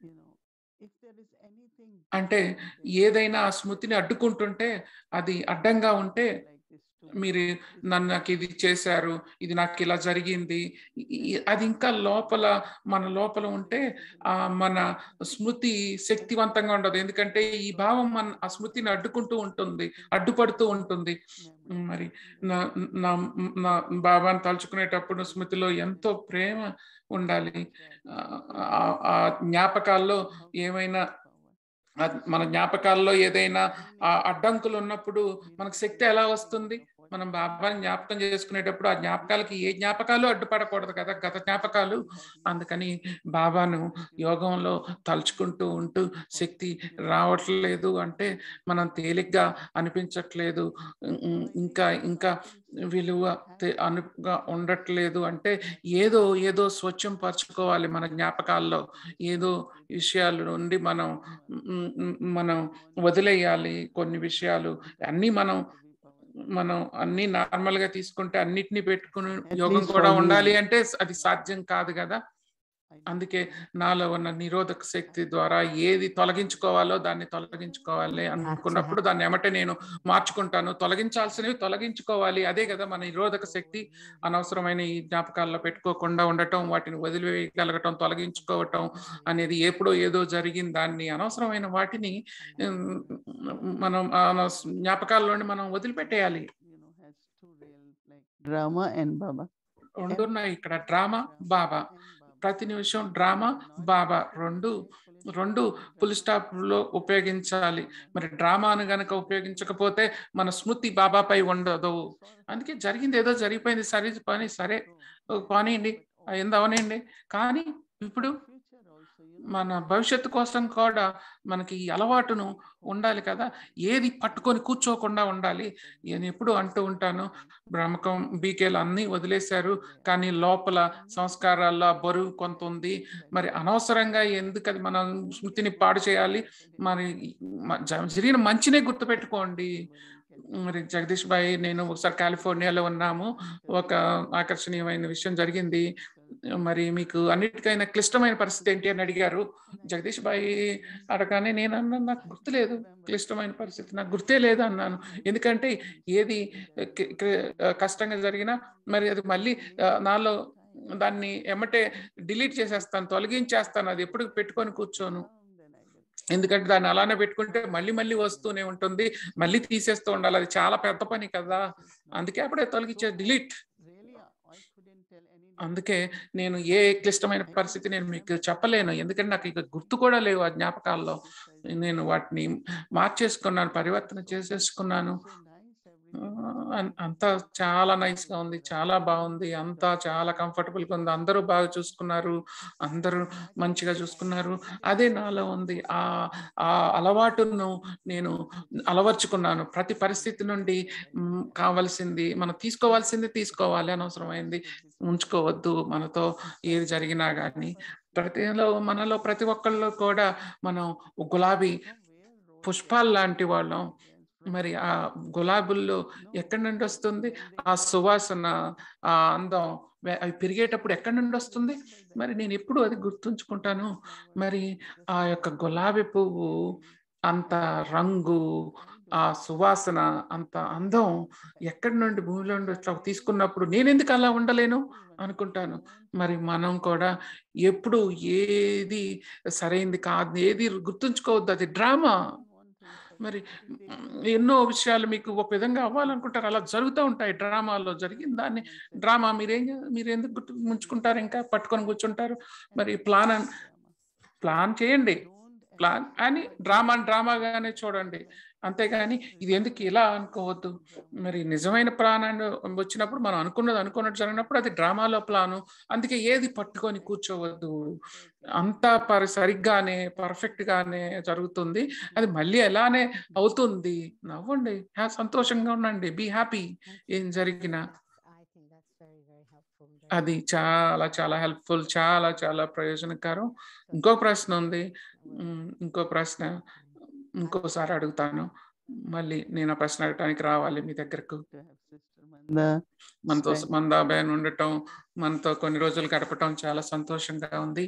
అంటే ఏదైనా ఆ స్మృతిని అడ్డుకుంటుంటే అది అడ్డంగా ఉంటే మీరు నన్ను నాకు ఇది చేశారు ఇది నాకు ఇలా జరిగింది ఈ- ఈ- అది ఇంకా లోపల మన లోపల ఉంటే ఆ మన స్మృతి శక్తివంతంగా ఉండదు ఎందుకంటే ఈ భావం మన ఆ స్మృతిని అడ్డుకుంటూ ఉంటుంది అడ్డుపడుతూ ఉంటుంది మరి నా నా నా బాబాను తలుచుకునేటప్పుడు స్మృతిలో ఎంతో ప్రేమ ఉండాలి ఆ- ఆ- ఆ జ్ఞాపకాల్లో ఏమైనా ఆ మన జ్ఞాపకాల్లో ఏదైనా ఆ అడ్డంకులు ఉన్నప్పుడు మనకు శక్తి ఎలా వస్తుంది మనం బాబాని జ్ఞాపకం చేసుకునేటప్పుడు ఆ జ్ఞాపకాలకి ఏ జ్ఞాపకాలు అడ్డుపడకూడదు కదా గత జ్ఞాపకాలు అందుకని బాబాను యోగంలో తలుచుకుంటూ ఉంటూ శక్తి రావట్లేదు అంటే మనం తేలిగ్గా అనిపించట్లేదు ఉం, ఇంకా ఇంకా విలువ తె- అనుగా ఉండట్లేదు అంటే ఏదో ఏదో స్వచ్ఛం పరచుకోవాలి మన జ్ఞాపకాల్లో ఏదో విషయాల నుండి మనం మ్, మ్, మనం వదిలేయాలి కొన్ని విషయాలు అన్నీ మనం మనం అన్ని నార్మల్ గా తీసుకుంటే అన్నిటినీ పెట్టుకుని యోగం least కూడా for me. ఉండాలి అంటే అది సాధ్యం కాదు కదా అందుకే నాలో ఉన్న నిరోధక శక్తి ద్వారా ఏది తొలగించుకోవాలో దాన్ని తొలగించుకోవాలి అనుకున్నప్పుడు దాన్ని ఏమంటే నేను మార్చుకుంటాను తొలగించాల్సినవి తొలగించుకోవాలి అదే కదా మన నిరోధక శక్తి అనవసరమైన ఈ జ్ఞాపకాల్లో పెట్టుకోకుండా ఉండటం వాటిని వదిలివేయగలగటం తొలగించుకోవటం అనేది ఎప్పుడో ఏదో జరిగిన దాన్ని అనవసరమైన వాటిని ఉమ్, మనం మన జ్ఞాపకాల్లోని మనం వదిలిపెట్టేయాలి డ్రామా అండ్ బాబా ఉంటున్నాయి ఇక్కడ డ్రామా బాబా ప్రతి నిమిషం డ్రామా బాబా రెండు రెండు ఫుల్ స్టాప్ లో ఉపయోగించాలి మరి డ్రామాను గనక ఉపయోగించకపోతే మన స్మృతి బాబాపై ఉండదు అందుకే జరిగింది ఏదో జరిగిపోయింది సరే పని సరే పోనీయండి అయింది అవనండి కానీ ఇప్పుడు మన భవిష్యత్తు కోసం కూడా మనకి ఈ అలవాటును ఉండాలి కదా ఏది పట్టుకొని కూర్చోకుండా ఉండాలి నేను ఎప్పుడు అంటూ ఉంటాను బ్రహ్మకం బీకేలు అన్నీ వదిలేశారు కానీ లోపల సంస్కారాల్లో ఆ బరువు కొంత ఉంది మరి అనవసరంగా ఎందుకు అది మన స్మృతిని పాడు చేయాలి మరి మ- జ- జరిగిన మంచినే గుర్తుపెట్టుకోండి మరి జగదీష్ భాయ్ నేను ఒకసారి కాలిఫోర్నియాలో ఉన్నాము ఒక ఆకర్షణీయమైన విషయం జరిగింది మరి మీకు అన్నిటికైనా క్లిష్టమైన పరిస్థితి ఏంటి అని అడిగారు జగదీష్ భాయ్ అడగానే నేను అన్నాను నాకు గుర్తులేదు క్లిష్టమైన పరిస్థితి నాకు గుర్తే లేదు అన్నాను ఎందుకంటే ఏది కి- కి- కష్టంగా జరిగినా మరి అది మళ్ళీ ఆ, నాలో దాన్ని ఎమ్మటే డిలీట్ చేసేస్తాను తొలగించేస్తాను అది ఎప్పుడు పెట్టుకొని కూర్చోను ఎందుకంటే దాన్ని అలానే పెట్టుకుంటే మళ్ళీ మళ్ళీ వస్తూనే ఉంటుంది మళ్ళీ తీసేస్తూ ఉండాలి అది చాలా పెద్ద పని కదా అందుకే అప్పుడే తొలగించే డిలీట్ అందుకే నేను ఏ క్లిష్టమైన పరిస్థితి నేను మీకు చెప్పలేను ఎందుకంటే నాకు ఇక గుర్తు కూడా లేవు ఆ జ్ఞాపకాల్లో నేను వాటిని మార్చేసుకున్నాను పరివర్తన చేసేసుకున్నాను ఆ, అన్- అంతా చాలా నైస్ గా ఉంది చాలా బాగుంది అంతా చాలా కంఫర్టబుల్ గా ఉంది అందరూ బాగా చూసుకున్నారు అందరూ మంచిగా చూసుకున్నారు అదే నాలో ఉంది ఆ ఆ అలవాటును నేను అలవర్చుకున్నాను ప్రతి పరిస్థితి నుండి మ్, కావాల్సింది మనం తీసుకోవాల్సింది తీసుకోవాలి అనవసరమైంది ఉంచుకోవద్దు మనతో ఏది జరిగినా కానీ ప్రతిలో మనలో ప్రతి ఒక్కళ్ళు కూడా మనం గులాబీ పుష్పాలు లాంటి వాళ్ళం మరి ఆ గులాబీల్లో ఎక్కడి నుండి వస్తుంది ఆ సువాసన ఆ అందం వే- అవి పెరిగేటప్పుడు ఎక్కడి నుండి వస్తుంది మరి నేను ఎప్పుడు అది గుర్తుంచుకుంటాను మరి ఆ యొక్క గులాబీ పువ్వు అంత రంగు ఆ సువాసన అంత అందం ఎక్కడి నుండి భూమిలో నుండి ఇట్లా తీసుకున్నప్పుడు నేను ఎందుకు అలా ఉండలేను అనుకుంటాను మరి మనం కూడా ఎప్పుడు ఏది సరైంది కాదు ఏది గుర్తుంచుకోవద్దు అది డ్రామా మరి మ్, ఎన్నో విషయాలు మీకు ఒక విధంగా అవ్వాలనుకుంటారు అలా జరుగుతూ ఉంటాయి డ్రామాలో జరిగిన దాన్ని డ్రామా మీరేం చే- మీరు ఎందుకు గుర్తు ఉంచుకుంటారు ఇంకా పట్టుకొని కూర్చుంటారు మరి ప్లాన్ అన్- ప్లాన్ చేయండి ప్లాన్ అని డ్రామా డ్రామాగానే చూడండి అంతేగాని ఇది ఎందుకు ఇలా అనుకోవద్దు మరి నిజమైన ప్లాన్ అని వచ్చినప్పుడు మనం అనుకున్నది అనుకున్నట్టు జరిగినప్పుడు అది డ్రామాలో ప్లాను అందుకే ఏది పట్టుకొని కూర్చోవద్దు అంతా పరి సరిగ్గానే పర్ఫెక్ట్ గానే జరుగుతుంది అది మళ్ళీ ఎలానే అవుతుంది నవ్వండి హ్యా- సంతోషంగా ఉండండి బీ హ్యాపీ ఏం జరిగినా I think that's very, very helpful. very అది చాలా చాలా హెల్ప్ఫుల్ చాలా చాలా ప్రయోజనకరం ఇంకో ప్రశ్న ఉంది ఉమ్, ఇంకో ప్రశ్న ఇంకోసారి అడుగుతాను మళ్ళీ నేను ఆ ప్రశ్న అడగటానికి రావాలి మీ దగ్గరకు మనతో మందాబాయన్ ఉండటం మనతో కొన్ని రోజులు గడపటం చాలా సంతోషంగా ఉంది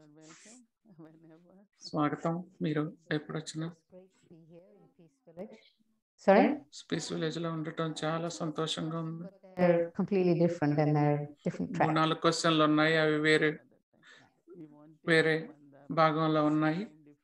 స్వాగతం మీరు ఎప్పుడు వచ్చినా It's great to be here in Peace Village. Sorry? Space village లో ఉండటం చాలా సంతోషంగా ఉంది But they're completely different and they're different మూడు tracks. నాలుగు క్వశ్చన్లు ఉన్నాయి అవి వేరే వేరే భాగంలో ఉన్నాయి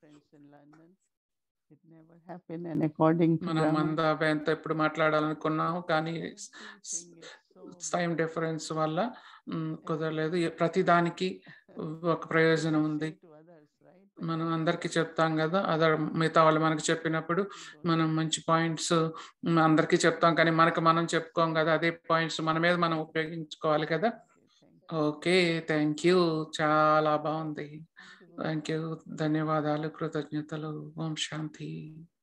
మనం మందాబాయ్తో ఎప్పుడు మాట్లాడాలనుకున్నాం కానీ టైం డిఫరెన్స్ వల్ల మ్, కుదరలేదు ఏ- ప్రతి దానికి ఒక ప్రయోజనం ఉంది మనం అందరికీ చెప్తాం కదా అదర్ మిగతా వాళ్ళు మనకు చెప్పినప్పుడు మనం మంచి పాయింట్స్ అందరికీ చెప్తాం కానీ మనకు మనం చెప్పుకోం కదా అదే పాయింట్స్ మన మీద మనం ఉపయోగించుకోవాలి కదా ఓకే థ్యాంక్ యూ చాలా బాగుంది థ్యాంక్ యూ ధన్యవాదాలు కృతజ్ఞతలు ఓం శాంతి